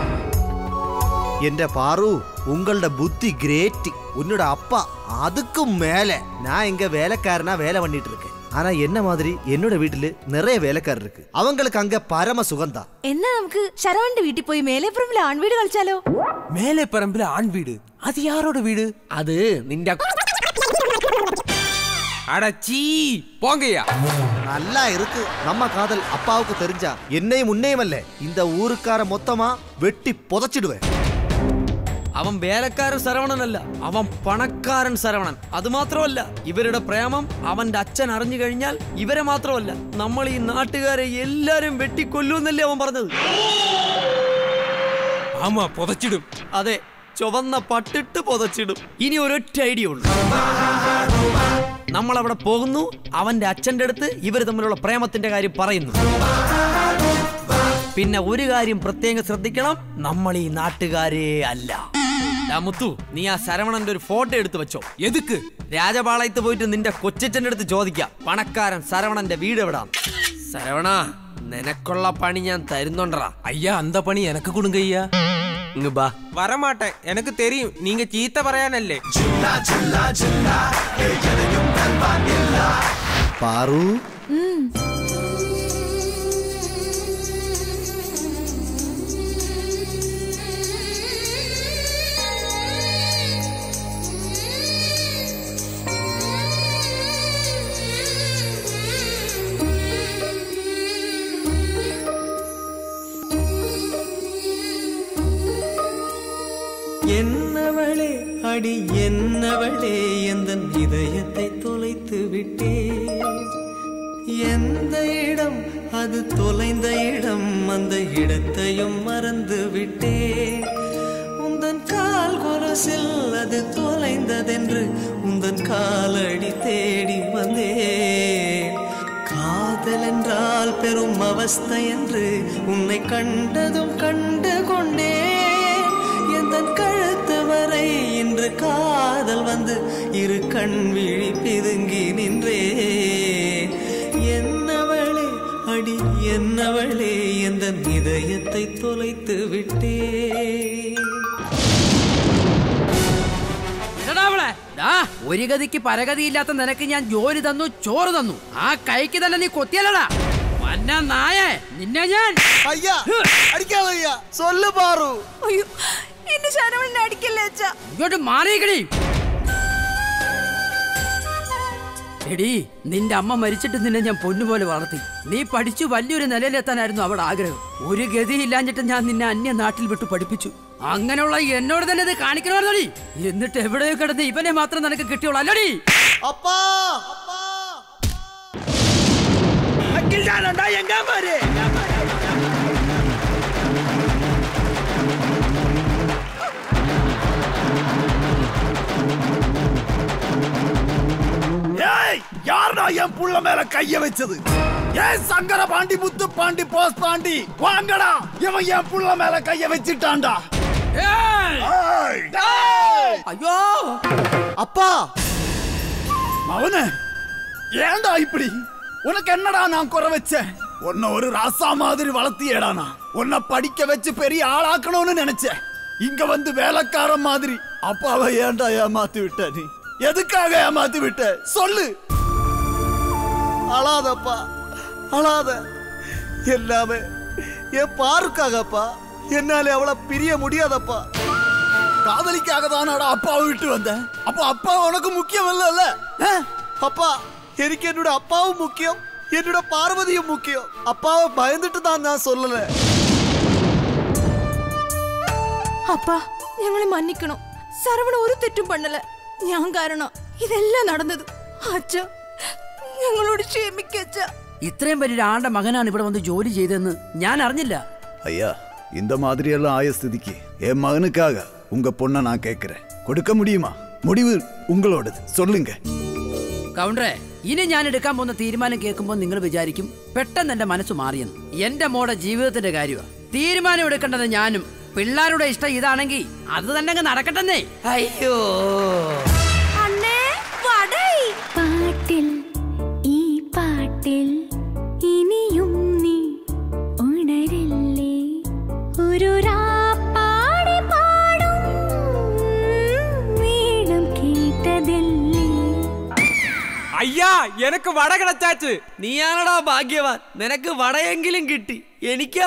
എന്റെ പാറു ഉങ്ങളുടെ ബുദ്ധി கிரேட் உன்னோட அப்பா அதுக்கும் மேல நான் எங்க வேலைக்காரனா வேலை பண்ணிட்டு இருக்கேன் ஆனா என்ன மாதிரி என்னோட வீட்டுல நிறைய வேலைக்காரர் இருக்கு அவங்களுக்கு அங்க பரம சுகந்தா എന്നാ നമുക്ക് ശരവന്റെ വീട്ടിൽ പോയി മേലെപ്പുറമിലെ ആൺവീട് കളിച്ചാലോ மேலே பரம்பில ஆண் வீடு அது யாரோட வீடு അത് നിന്റെ அடச்சி போங்கய்யா நல்லா இருக்கு நம்ம காதல் அப்பாவுக்கு தெரிஞ்சா என்னையும் உன்னையுமல்ல இந்த ஊருக்கார மொத்தமா வெட்டி புதைச்சிடுவேன் അവൻ വേലക്കാരൻ ശരവണനല്ല അവൻ പണക്കാരൻ ശരവണൻ അത് മാത്രമല്ല ഇവരുടെ പ്രേമം അവന്റെ അച്ഛൻ അറിഞ്ഞു കഴിഞ്ഞാൽ ഇവരെ മാത്രമല്ല നമ്മൾ ഈ നാട്ടുകാരെ എല്ലാരും വെട്ടിക്കൊല്ലൂന്നല്ലേ അവൻ പറഞ്ഞത് ஆமா புதைச்சிடும் അതെ ചുവന്ന പട്ടിട്ട് പുതച്ചിടും ഇനി ഒരൊറ്റ ഐഡിയ ഉള്ളു നമ്മൾ അവിടെ പോകുന്നു അവന്റെ അച്ഛന്റെ അടുത്ത് ഇവർ തമ്മിലുള്ള പ്രേമത്തിന്റെ കാര്യം പറയുന്നു പിന്നെ ഒരു കാര്യം പ്രത്യേകം ശ്രദ്ധിക്കണം നമ്മൾ ഈ നാട്ടുകാരെ അല്ല ദാ മുത്തു നീ ആ ശരവണന്റെ ഒരു ഫോട്ടോ എടുത്ത് വെച്ചോ എതുക്ക് രാജപാളയത്ത് പോയിട്ട് നിന്റെ കൊച്ചച്ഛന്റെ അടുത്ത് ചോദിക്കാം പണക്കാരൻ ശരവണന്റെ വീട് എവിടാ ശരവണ നിനക്കുള്ള പണി ഞാൻ തരുന്നുണ്ടറാ ஐயா அந்த பணி எனக்கு கொடுங்க ஐயா ഇങ്ങ് ബാ வரமாட்டேன் எனக்கு தெரியும் நீங்க சீத்த பறையானல்லே പാറു என்னவளே அடி என்னவளே எந்த இதயத்தை தொலைத்து விட்டே எந்த இடம் அது தொலைந்த இடம் அந்த இடத்தையும் மறந்து விட்டே உந்தன் கால் கொலசில் அது தொலைந்ததென்று உந்தன் காலடி தேடி வந்தேன் காதல் என்றால் பெரும் அவஸ்தை என்று உன்னை கண்டதும் கண்டு கொண்டேன் எந்தன் கழுத்து வரை இன்று காதல் வந்து இரு கண் விழி பிதுங்கி நின்றேன் என்னவளே அடி என்னவளே எந்த இதயத்தை தொலைத்து விட்டேன் என்னடா அவளെ? டா, ഒരു ഗതിക്ക് പരഗതിയില്ലാത്ത നിനക്ക് ഞാൻ ജോലി തന്നു ചോറ് തന്നു ആ കൈക്ക് തന്നെ നീ കൊത്തിയല്ലടാ വന്ന നായേ നിന്നെ ഞാൻ അയ്യാ അടിക്കാതയ്യ സൊല്ലു പാറു അയ്യോ എന്നെ ശരവണ്ണ അടിക്കല്ലേ അച്ഛാ ഇങ്ങോട്ട് മാറിയിക്കടി എടി നിന്റെ അമ്മ മരിച്ചിട്ട് നിന്നെ ഞാൻ പൊന്നുപോലെ വളർത്തി നീ പഠിച്ചു വലിയൊരു നിലയിലെത്താനായിരുന്നു അവിടെ ആഗ്രഹം ഒരു ഗതിയില്ലാഞ്ഞിട്ട് ഞാൻ നിന്നെ അന്യ നാട്ടിൽ വിട്ടു പഠിപ്പിച്ചു അങ്ങനെയുള്ള എന്നോട് തന്നെ ഇത് കാണിക്കണമല്ലോടി എന്നിട്ട് എവിടെയോ കിടന്ന് ഇവനെ മാത്രം നിനക്ക് കിട്ടിയോളൂ അല്ലടി അപ്പാ ஏய் யாருடா என் புள்ள மேல கைய வச்சது ஏன் சங்கர பாண்டி முத்து பாண்டி போஸ் பாண்டி வாங்கடா இவன் என் புள்ள மேல கைய வச்சிட்டான்டா ஐயோ அப்பா அவனே ஏன்டா இப்படி உனக்கு என்னடா நான் குறை வச்சேன் உன்னை ஒரு ராசா மாதிரி வளர்த்தியேடா நான் உன்னை படிக்க வச்சு பெரிய ஆளாக்கணும்னு நினைச்சேன் இங்க வந்து வேலைக்காரன் மாதிரி அப்பாவை ஏன்டா ஏமாத்தி விட்ட நீ எதுக்காக ஏமாத்தி விட்ட சொல்லு அழாதப்பா அழாத எல்லாமே என் பாருக்காகப்பா என்னால அவளை பிரிய முடியாதப்பா காதலிக்காக தானடா அப்பாவை விட்டு வந்தேன் அப்ப அப்பா உனக்கு முக்கியம் இல்ல அப்பா எனக்கு என்னோட அப்பாவும் முக்கியம் என்னோட பார்வதியும் முக்கியம் அப்பாவை பயந்துட்டு தான் நான் சொல்லல അപ്പാ ഞങ്ങളെ മன்னிക്കണം സരവണ ഒരു തെറ്റും പണ്ണല ഞാൻ കാരണം ഇതെല്ലാം നടന്നത് അച്ഛ ഞങ്ങളോട് ക്ഷമിക്കച്ച ഇത്രയും വലിയ ആളുടെ മകനാണ് ഇവിടെ വന്ന് ജോലി ചെയ്തതെന്ന് ഞാൻ അറിഞ്ഞില്ല ஐயா இந்த மாதிரி எல்லாம் ஆய ஸ்திதிக்கு என் மகனுக்காக உங்க பொண்ணை நான் கேட்கிறேன் கொடுக்க முடியுமா முடிவு உங்களோடது சொல்லுங்க കൗണ്ടറെ ഇനി ഞാൻ എടുക്കാൻ പോകുന്ന തീരുമാനം കേൾക്കുമ്പോൾ നിങ്ങൾ വിചാരിക്കും പെട്ടെന്ന് എന്റെ മനസ്സ് മാറിയെന്ന് എന്റെ മോടെ ജീവിതത്തിന്റെ കാര്യമാണ് തീരുമാനം എടുക്കേണ്ടത് ഞാനും പിള്ളേരുടെ ഇഷ്ടം ഇതാണെങ്കിൽ അത് തന്നെ അങ്ങ് നടക്കട്ടെന്നേ അയ്യോ അണ്ണേ വടൈ പാട്ടിൽ ഈ പാട്ടിൽ ഇനിയും നീ ഉണരില്ലേ ഒരു രാപ്പാടി പാടും വീണം കേട്ടതല്ലേ ஐயா எனக்கு வடை கிடைச்சாச்சு നീയാണടാ ഭാഗ്യവാൻ നിനക്ക് വടയെങ്കിലും കിട്ടി എനിക്കാ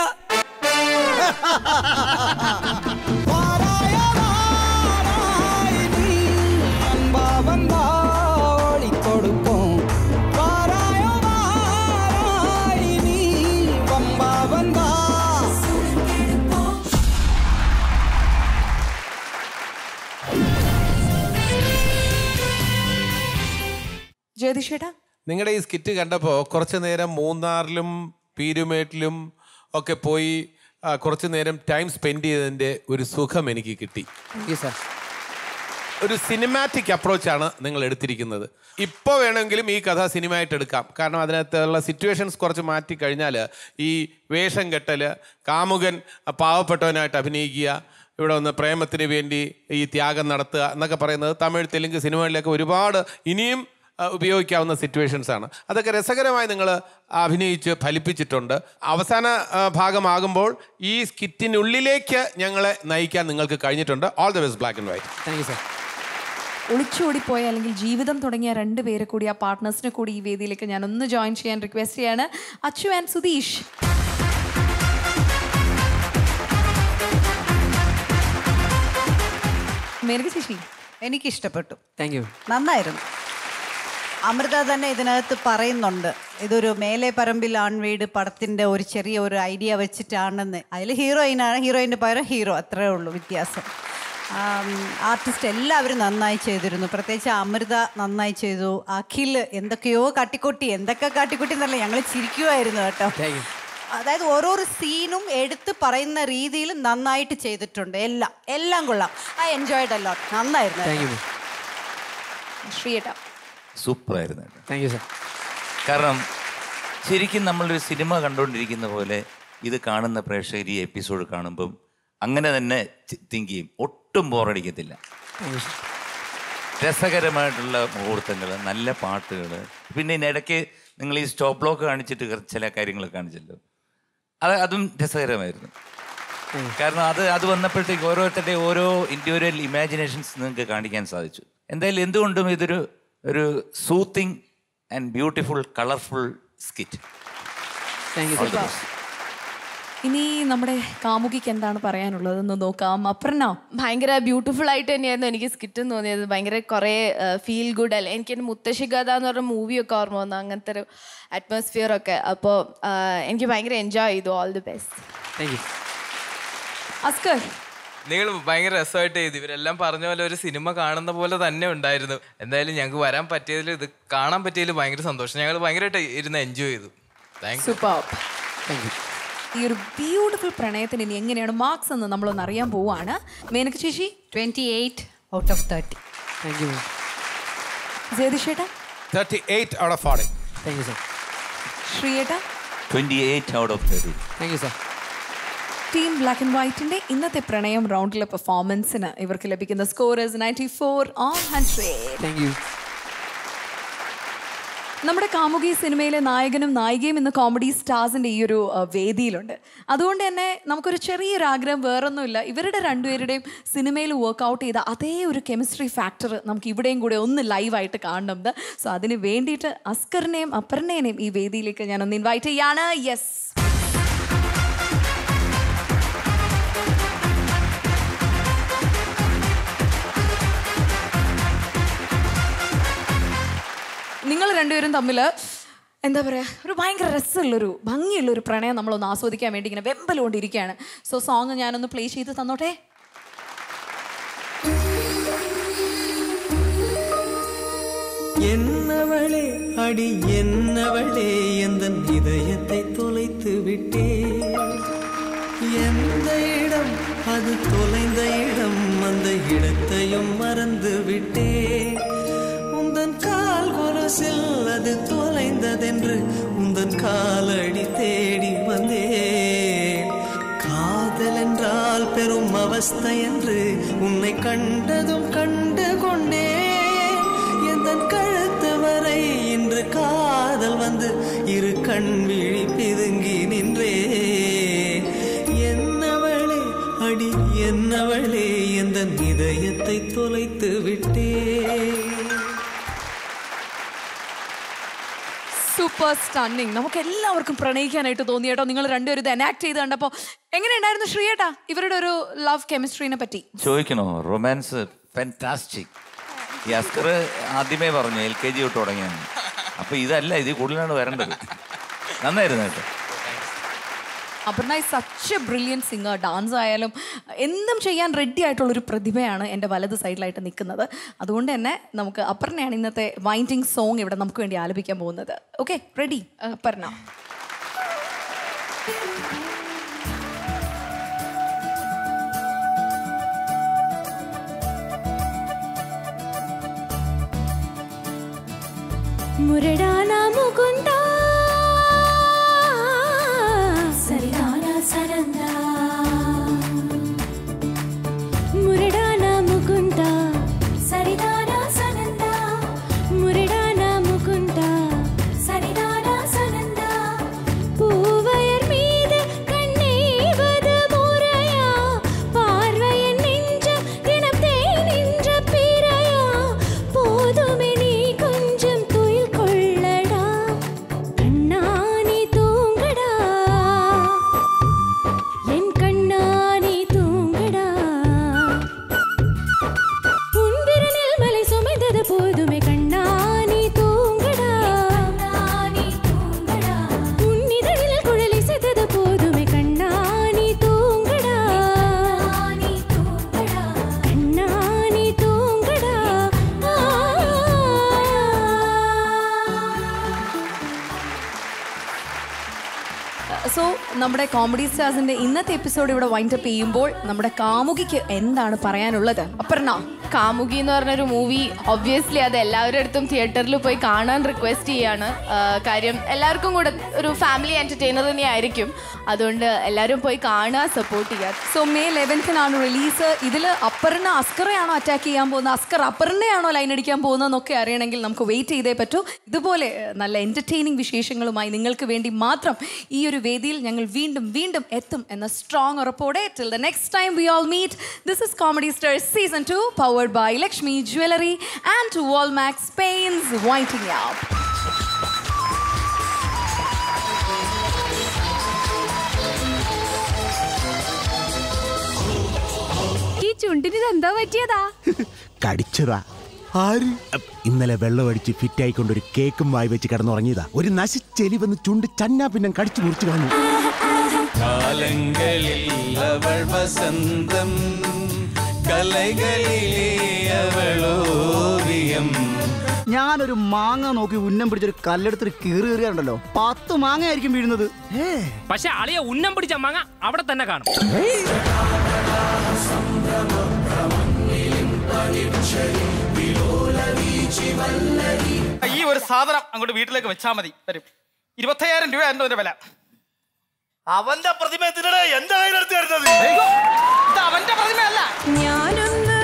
கொடுக்கும் வாராயோ வாராய் நீ வம்பா வந்தா ജ്യോതിഷേട്ടാ നിങ്ങളുടെ ഈ സ്കിറ്റ് കണ്ടപ്പോൾ കുറച്ച് നേരം മൂന്നാറിലും പീരുമേട്ടിലും ഒക്കെ പോയി ആ, കുറച്ച് നേരം ടൈം സ്പെൻഡ് ചെയ്തതിൻ്റെ ഒരു സുഖം എനിക്ക് കിട്ടി ഒരു സിനിമാറ്റിക് അപ്രോച്ചാണ് നിങ്ങൾ എടുത്തിരിക്കുന്നത് ഇപ്പോൾ വേണമെങ്കിലും ഈ കഥ സിനിമയായിട്ട് എടുക്കാം കാരണം അതിനകത്തുള്ള സിറ്റുവേഷൻസ് കുറച്ച് മാറ്റി കഴിഞ്ഞാൽ ഈ വേഷം കെട്ടൽ കാമുകൻ പാവപ്പെട്ടവനായിട്ട് അഭിനയിക്കുക ഇവിടെ വന്ന് പ്രേമത്തിന് വേണ്ടി ഈ ത്യാഗം നടത്തുക എന്നൊക്കെ പറയുന്നത് തമിഴ് തെലുങ്ക് സിനിമകളിലൊക്കെ ഒരുപാട് ഇനിയും ആ, ഉപയോഗിക്കാവുന്ന സിറ്റുവേഷൻസ് ആണ് അതൊക്കെ രസകരമായി നിങ്ങൾ അഭിനയിച്ച് ഫലിപ്പിച്ചിട്ടുണ്ട് അവസാന ആ, ഭാഗമാകുമ്പോൾ ഈ സ്കിറ്റിനുള്ളിലേക്ക് ഞങ്ങളെ നയിക്കാൻ നിങ്ങൾക്ക് കഴിഞ്ഞിട്ടുണ്ട് all the best black and white thank you sir ഒളിച്ചോടിപ്പോയ അല്ലെങ്കിൽ ജീവിതം തുടങ്ങിയ രണ്ട് പേരെ കൂടി ആ പാർട്ട്നേഴ്സിനെ കൂടി ഈ വേദിയിലേക്ക് ഞാൻ ഒന്ന് ജോയിൻ ചെയ്യാൻ റിക്വസ്റ്റ് ചെയ്യാണ് അച്ചു ആൻഡ് സുധീഷ് മേനക ചേച്ചി എനിക്ക് ഇഷ്ടപ്പെട്ടു താങ്ക് യു നന്നായിരുന്നു അമൃത തന്നെ ഇതിനകത്ത് പറയുന്നുണ്ട് ഇതൊരു മേലെ പറമ്പിൽ ആൺവീട് പടത്തിന്റെ ഒരു ചെറിയ ഒരു ഐഡിയ വെച്ചിട്ടാണെന്ന് അതിൽ ഹീറോയിനാണ് ഹീറോയിൻ്റെ പകരം ഹീറോ അത്രേ ഉള്ളൂ വ്യത്യാസം ആർട്ടിസ്റ്റ് എല്ലാവരും നന്നായി ചെയ്തിരുന്നു പ്രത്യേകിച്ച് അമൃത നന്നായി ചെയ്തു അഖിൽ എന്തൊക്കെയോ കാട്ടിക്കൊട്ടി എന്തൊക്കെ കാട്ടിക്കൊട്ടി എന്നല്ല ഞങ്ങൾ ചിരിക്കുമായിരുന്നു കേട്ടോ അതായത് ഓരോരോ സീനും എടുത്ത് പറയുന്ന രീതിയിൽ നന്നായിട്ട് ചെയ്തിട്ടുണ്ട് എല്ലാം എല്ലാം കൊള്ളാം ഐ എൻജോയ്ഡ് അല്ലോ നന്നായിരുന്നു ശ്രീയേട്ടാ സൂപ്പറായിരുന്നു കേട്ടോ. താങ്ക് യു സർ കാരണം ശരിക്കും നമ്മളൊരു സിനിമ കണ്ടുകൊണ്ടിരിക്കുന്ന പോലെ ഇത് കാണുന്ന പ്രേക്ഷകർ ഈ എപ്പിസോഡ് കാണുമ്പം അങ്ങനെ തന്നെ തിങ്ക് ചെയ്യും ഒട്ടും ബോറടിക്കത്തില്ല രസകരമായിട്ടുള്ള മുഹൂർത്തങ്ങൾ നല്ല പാട്ടുകൾ പിന്നെ ഇതിനിടയ്ക്ക് നിങ്ങൾ ഈ സ്റ്റോപ്പ് ബ്ലോക്ക് കാണിച്ചിട്ട് കുറച്ച് ചില കാര്യങ്ങൾ കാണിച്ചല്ലോ അത് അതും രസകരമായിരുന്നു കാരണം അത് അത് വന്നപ്പോഴത്തേക്ക് ഓരോരുത്തരുടെ ഓരോ ഇൻഡിവിജ്വൽ ഇമാജിനേഷൻസ് നിങ്ങൾക്ക് കാണിക്കാൻ സാധിച്ചു എന്തായാലും എന്തുകൊണ്ടും ഇതൊരു ഒരു soothing and beautiful colourful skit ഇനി നമ്മുടെ കാമുകിക്ക് എന്താണ് പറയാനുള്ളതെന്ന് നോക്കാം അപർണ ഭയങ്കര ബ്യൂട്ടിഫുൾ ആയിട്ട് തന്നെയായിരുന്നു എനിക്ക് സ്കിറ്റും തോന്നിയത് ഭയങ്കര കുറേ ഫീൽ ഗുഡ് അല്ലേ എനിക്ക് എൻ്റെ മുത്തശ്ശി കഥ എന്ന് പറഞ്ഞ മൂവിയൊക്കെ ഓർമ്മ വന്നു അങ്ങനത്തെ ഒരു അറ്റ്മോസ്ഫിയർ ഒക്കെ അപ്പോൾ എനിക്ക് ഭയങ്കര എൻജോയ് ചെയ്തു all the best thank you Askar നിങ്ങൾ ഭയങ്കര രസമായിട്ട് ചെയ്തു ഇവരെല്ലാം പറഞ്ഞ പോലെ ഒരു സിനിമ കാണുന്ന പോലെ തന്നെ ഉണ്ടായിരുന്നു എന്തായാലും ഞങ്ങൾക്ക് വരാൻ പറ്റിയതിൽ ഇത് കാണാൻ പറ്റിയതിൽ ഭയങ്കര സന്തോഷം ഞങ്ങൾ ഭയങ്കരമായിട്ട് ഇരുന്ന് എൻജോയ് ചെയ്തു താങ്ക് യു സൂപ്പർ ഈ ഒരു ബ്യൂട്ടിഫുൾ പ്രണയത്തിന് ഇനി എങ്ങനെയാണ് മാർക്സ് എന്ന് നമ്മളൊന്ന് അറിയാൻ പോവാണ് മേനക ചേച്ചി twenty eight out of thirty thank you ജയതിഷേട്ടാ thirty eight out of forty thank you sir ശ്രീയേട്ടാ twenty eight out of thirty thank you sir team black and വൈറ്റിന്റെ ഇന്നത്തെ പ്രണയം റൗണ്ടിലെ പെർഫോമൻസിന് ഇവർക്ക് ലഭിക്കുന്ന score ninety four on hundred thank you നമ്മുടെ കാമുകി സിനിമയിലെ നായകനും നായികയും ഇന്ന് കോമഡി സ്റ്റാർസിന്റെ ഈ ഒരു ആ, വേദിയിലുണ്ട് അതുകൊണ്ട് തന്നെ നമുക്കൊരു ചെറിയൊരു ആഗ്രഹം വേറൊന്നുമില്ല ഇവരുടെ രണ്ടുപേരുടെയും സിനിമയിൽ വർക്ക്ഔട്ട് ചെയ്ത അതേ ഒരു കെമിസ്ട്രി ഫാക്ടർ നമുക്ക് ഇവിടെയും കൂടെ ഒന്ന് ലൈവായിട്ട് കാണണം സോ അതിന് വേണ്ടിയിട്ട് അസ്കറിനെയും അപർണേനെയും ഈ വേദിയിലേക്ക് ഞാൻ ഒന്ന് ഇൻവൈറ്റ് ചെയ്യാണ് യെസ് നിങ്ങൾ രണ്ടുപേരും തമ്മിൽ എന്താ പറയുക ഒരു ഭയങ്കര രസമുള്ളൊരു ഭംഗിയുള്ളൊരു പ്രണയം നമ്മളൊന്ന് ആസ്വദിക്കാൻ വേണ്ടി ഇങ്ങനെ വെമ്പലുകൊണ്ടിരിക്കുകയാണ് സോ സോങ് ഞാനൊന്ന് പ്ലേ ചെയ്ത് തന്നോട്ടെ என்னவளே அடி என்னவளே எந்த இதயத்தை தொலைத்து விட்டே எந்த இடம் அது தொலைந்த இடம் அந்த இடத்தையும் மறந்து விட்டே உந்தன் கால் கொலசில் அது தொலைந்ததென்று உந்தன் காலடி தேடி வந்தேன் காதல் என்றால் பெரும் அவஸ்தை என்று உன்னை கண்டதும் கண்டு கொண்டேன் எந்தன் கழுத்து வரை இன்று காதல் வந்து இரு கண் விழி பிதுங்கி நின்றேன் என்னவளே அடி என்னவளே எந்த இதயத்தை தொலைத்து விட்டேன் സൂപ്പർ സ്റ്റണ്ണിങ് നമുക്ക് എല്ലാവർക്കും പ്രണയിക്കാനായിട്ട് തോന്നി കേട്ടോ നിങ്ങൾ രണ്ടുപേരും ഇത് എനാക്ട് ചെയ്ത് കണ്ടപ്പോൾ എങ്ങനെയുണ്ടായിരുന്നു ശ്രീയേട്ടാ ഇവരുടെ ഒരു ലവ് കെമിസ്ട്രീനെ പറ്റി ചോദിക്കണോ റൊമാൻസ് ഫാൻറ്റാസ്റ്റിക് ഈ അസ്കർ ആദ്യമേ പറഞ്ഞു എൽ കെ ജി തൊട്ട് തുടങ്ങിയാണ് അപ്പൊ ഇതല്ല ഇത് കൂടുതലാണ് വരേണ്ടത് നന്നായിരുന്നു കേട്ടോ Aparna such a brilliant singer dance ആയാലും എന്തും ചെയ്യാൻ റെഡി ആയിട്ടുള്ളൊരു പ്രതിഭയാണ് എൻ്റെ വലത് സൈഡിലായിട്ട് നിൽക്കുന്നത് അതുകൊണ്ട് തന്നെ നമുക്ക് അപർണയാണ് ഇന്നത്തെ വൈൻഡിങ് സോങ് ഇവിടെ നമുക്ക് വേണ്ടി ആലപിക്കാൻ പോകുന്നത് ഓക്കെ റെഡി അപർണ మురడానా ముకుందా సరిదానా సరందా మురడానా ముకుందా సరిదానా సనందా మురడానా ముకుందా సరిదానా సనందా பூவையர் மீது கண்ணெய்வது முறையா பார்வையன் நெஞ்சம் தினம் தேனின்ற பிறையா போதுமே நீ கொஞ்சம் துயில் கொள்ளடா கண்ணா நீ தூங்கடா என் கண்ணா நீ தூங்கடா உன் விரலில் மலை சுமைந்தது போதுமே கண்ணா நீ தூங்கடா உன் இதழில் குழலி செய்தது போதுமே கண்ணா நீ தூங்கடா கண்ணா நீ தூங்கடா സോ നമ്മുടെ കോമഡി സ്റ്റാർസിന്റെ ഇന്നത്തെ എപ്പിസോഡ് ഇവിടെ വൈൻഡ് അപ്പ് ചെയ്യുമ്പോൾ നമ്മുടെ കാമുകിക്ക് എന്താണ് പറയാനുള്ളത് അപർണ കാമുകി എന്ന് പറഞ്ഞൊരു മൂവി ഒബ്വിയസ്ലി അത് എല്ലാവരുടെ അടുത്തും തിയേറ്ററിൽ പോയി കാണാൻ റിക്വസ്റ്റ് ചെയ്യാണ് ആ, കാര്യം എല്ലാവർക്കും കൂടെ ഒരു ഫാമിലി എന്റർടൈനർ തന്നെ ആയിരിക്കും അതുകൊണ്ട് എല്ലാവരും പോയി കാണുക സപ്പോർട്ട് ചെയ്യുക സോ മെയ് ലെവൻത്തിനാണ് റിലീസ് ഇതിൽ അപ്പറിനെ അസ്കറയാണോ അറ്റാക്ക് ചെയ്യാൻ പോകുന്നത് അസ്കർ അപ്പറിനെയാണോ ലൈൻ അടിക്കാൻ പോകുന്നതെന്നൊക്കെ അറിയണമെങ്കിൽ നമുക്ക് വെയിറ്റ് ചെയ്തേ പറ്റൂ ഇതുപോലെ ഏഹ്, നല്ല എന്റർടൈനിങ് വിശേഷങ്ങളുമായി നിങ്ങൾക്ക് വേണ്ടി മാത്രം ഈ ഒരു വേദിയിൽ ഞങ്ങൾ വീണ്ടും വീണ്ടും എത്തും എന്ന സ്ട്രോങ് ഉറപ്പോടെ till the next time we all meet this is comedy stars season two powered by Lakshmi jewellery and to Walmax paints waiting out ഈ ചുണ്ടിന് എന്താ പറ്റിയതാ കടിച്ചതാ ആര് അപ്പ് ഇന്നലെ വെള്ളമടിച്ച് ഫിറ്റ് ആയിക്കൊണ്ട് ഒരു കേക്കും വായി വെച്ച് കിടന്നുറങ്ങിയതാ ഒരു നശിച്ചെലി വന്ന് ചുണ്ട് ചന്നാ പിന്നെ കടിച്ചു മുറിച്ചു കളഞ്ഞു കാലങ്ങളിൽ അവൾ വസന്തം കലകളിലെ അവളോവിയം ഞാനൊരു മാങ്ങ നോക്കി ഉന്നം പിടിച്ചൊരു കല്ലെടുത്തൊരു കീറി കീറിയാണ്ടല്ലോ പത്ത് മാങ്ങ ആയിരിക്കും വീഴുന്നത് പക്ഷെ അളിയ ഉന്നം പിടിച്ച മാങ്ങ അവിടെ തന്നെ കാണും ഈ ഒരു സാധനം അങ്ങോട്ട് വീട്ടിലേക്ക് വെച്ചാൽ മതി വരും ഇരുപത്തയ്യായിരം രൂപയായിരുന്നു അതിന്റെ വില അവന്റെ പ്രതിമ എന്തിനാ എന്റെ കയ്യിലെടുത്ത് തരുന്നത് ഇത് അവന്റെ പ്രതിമയല്ല ഞാനൊന്ന്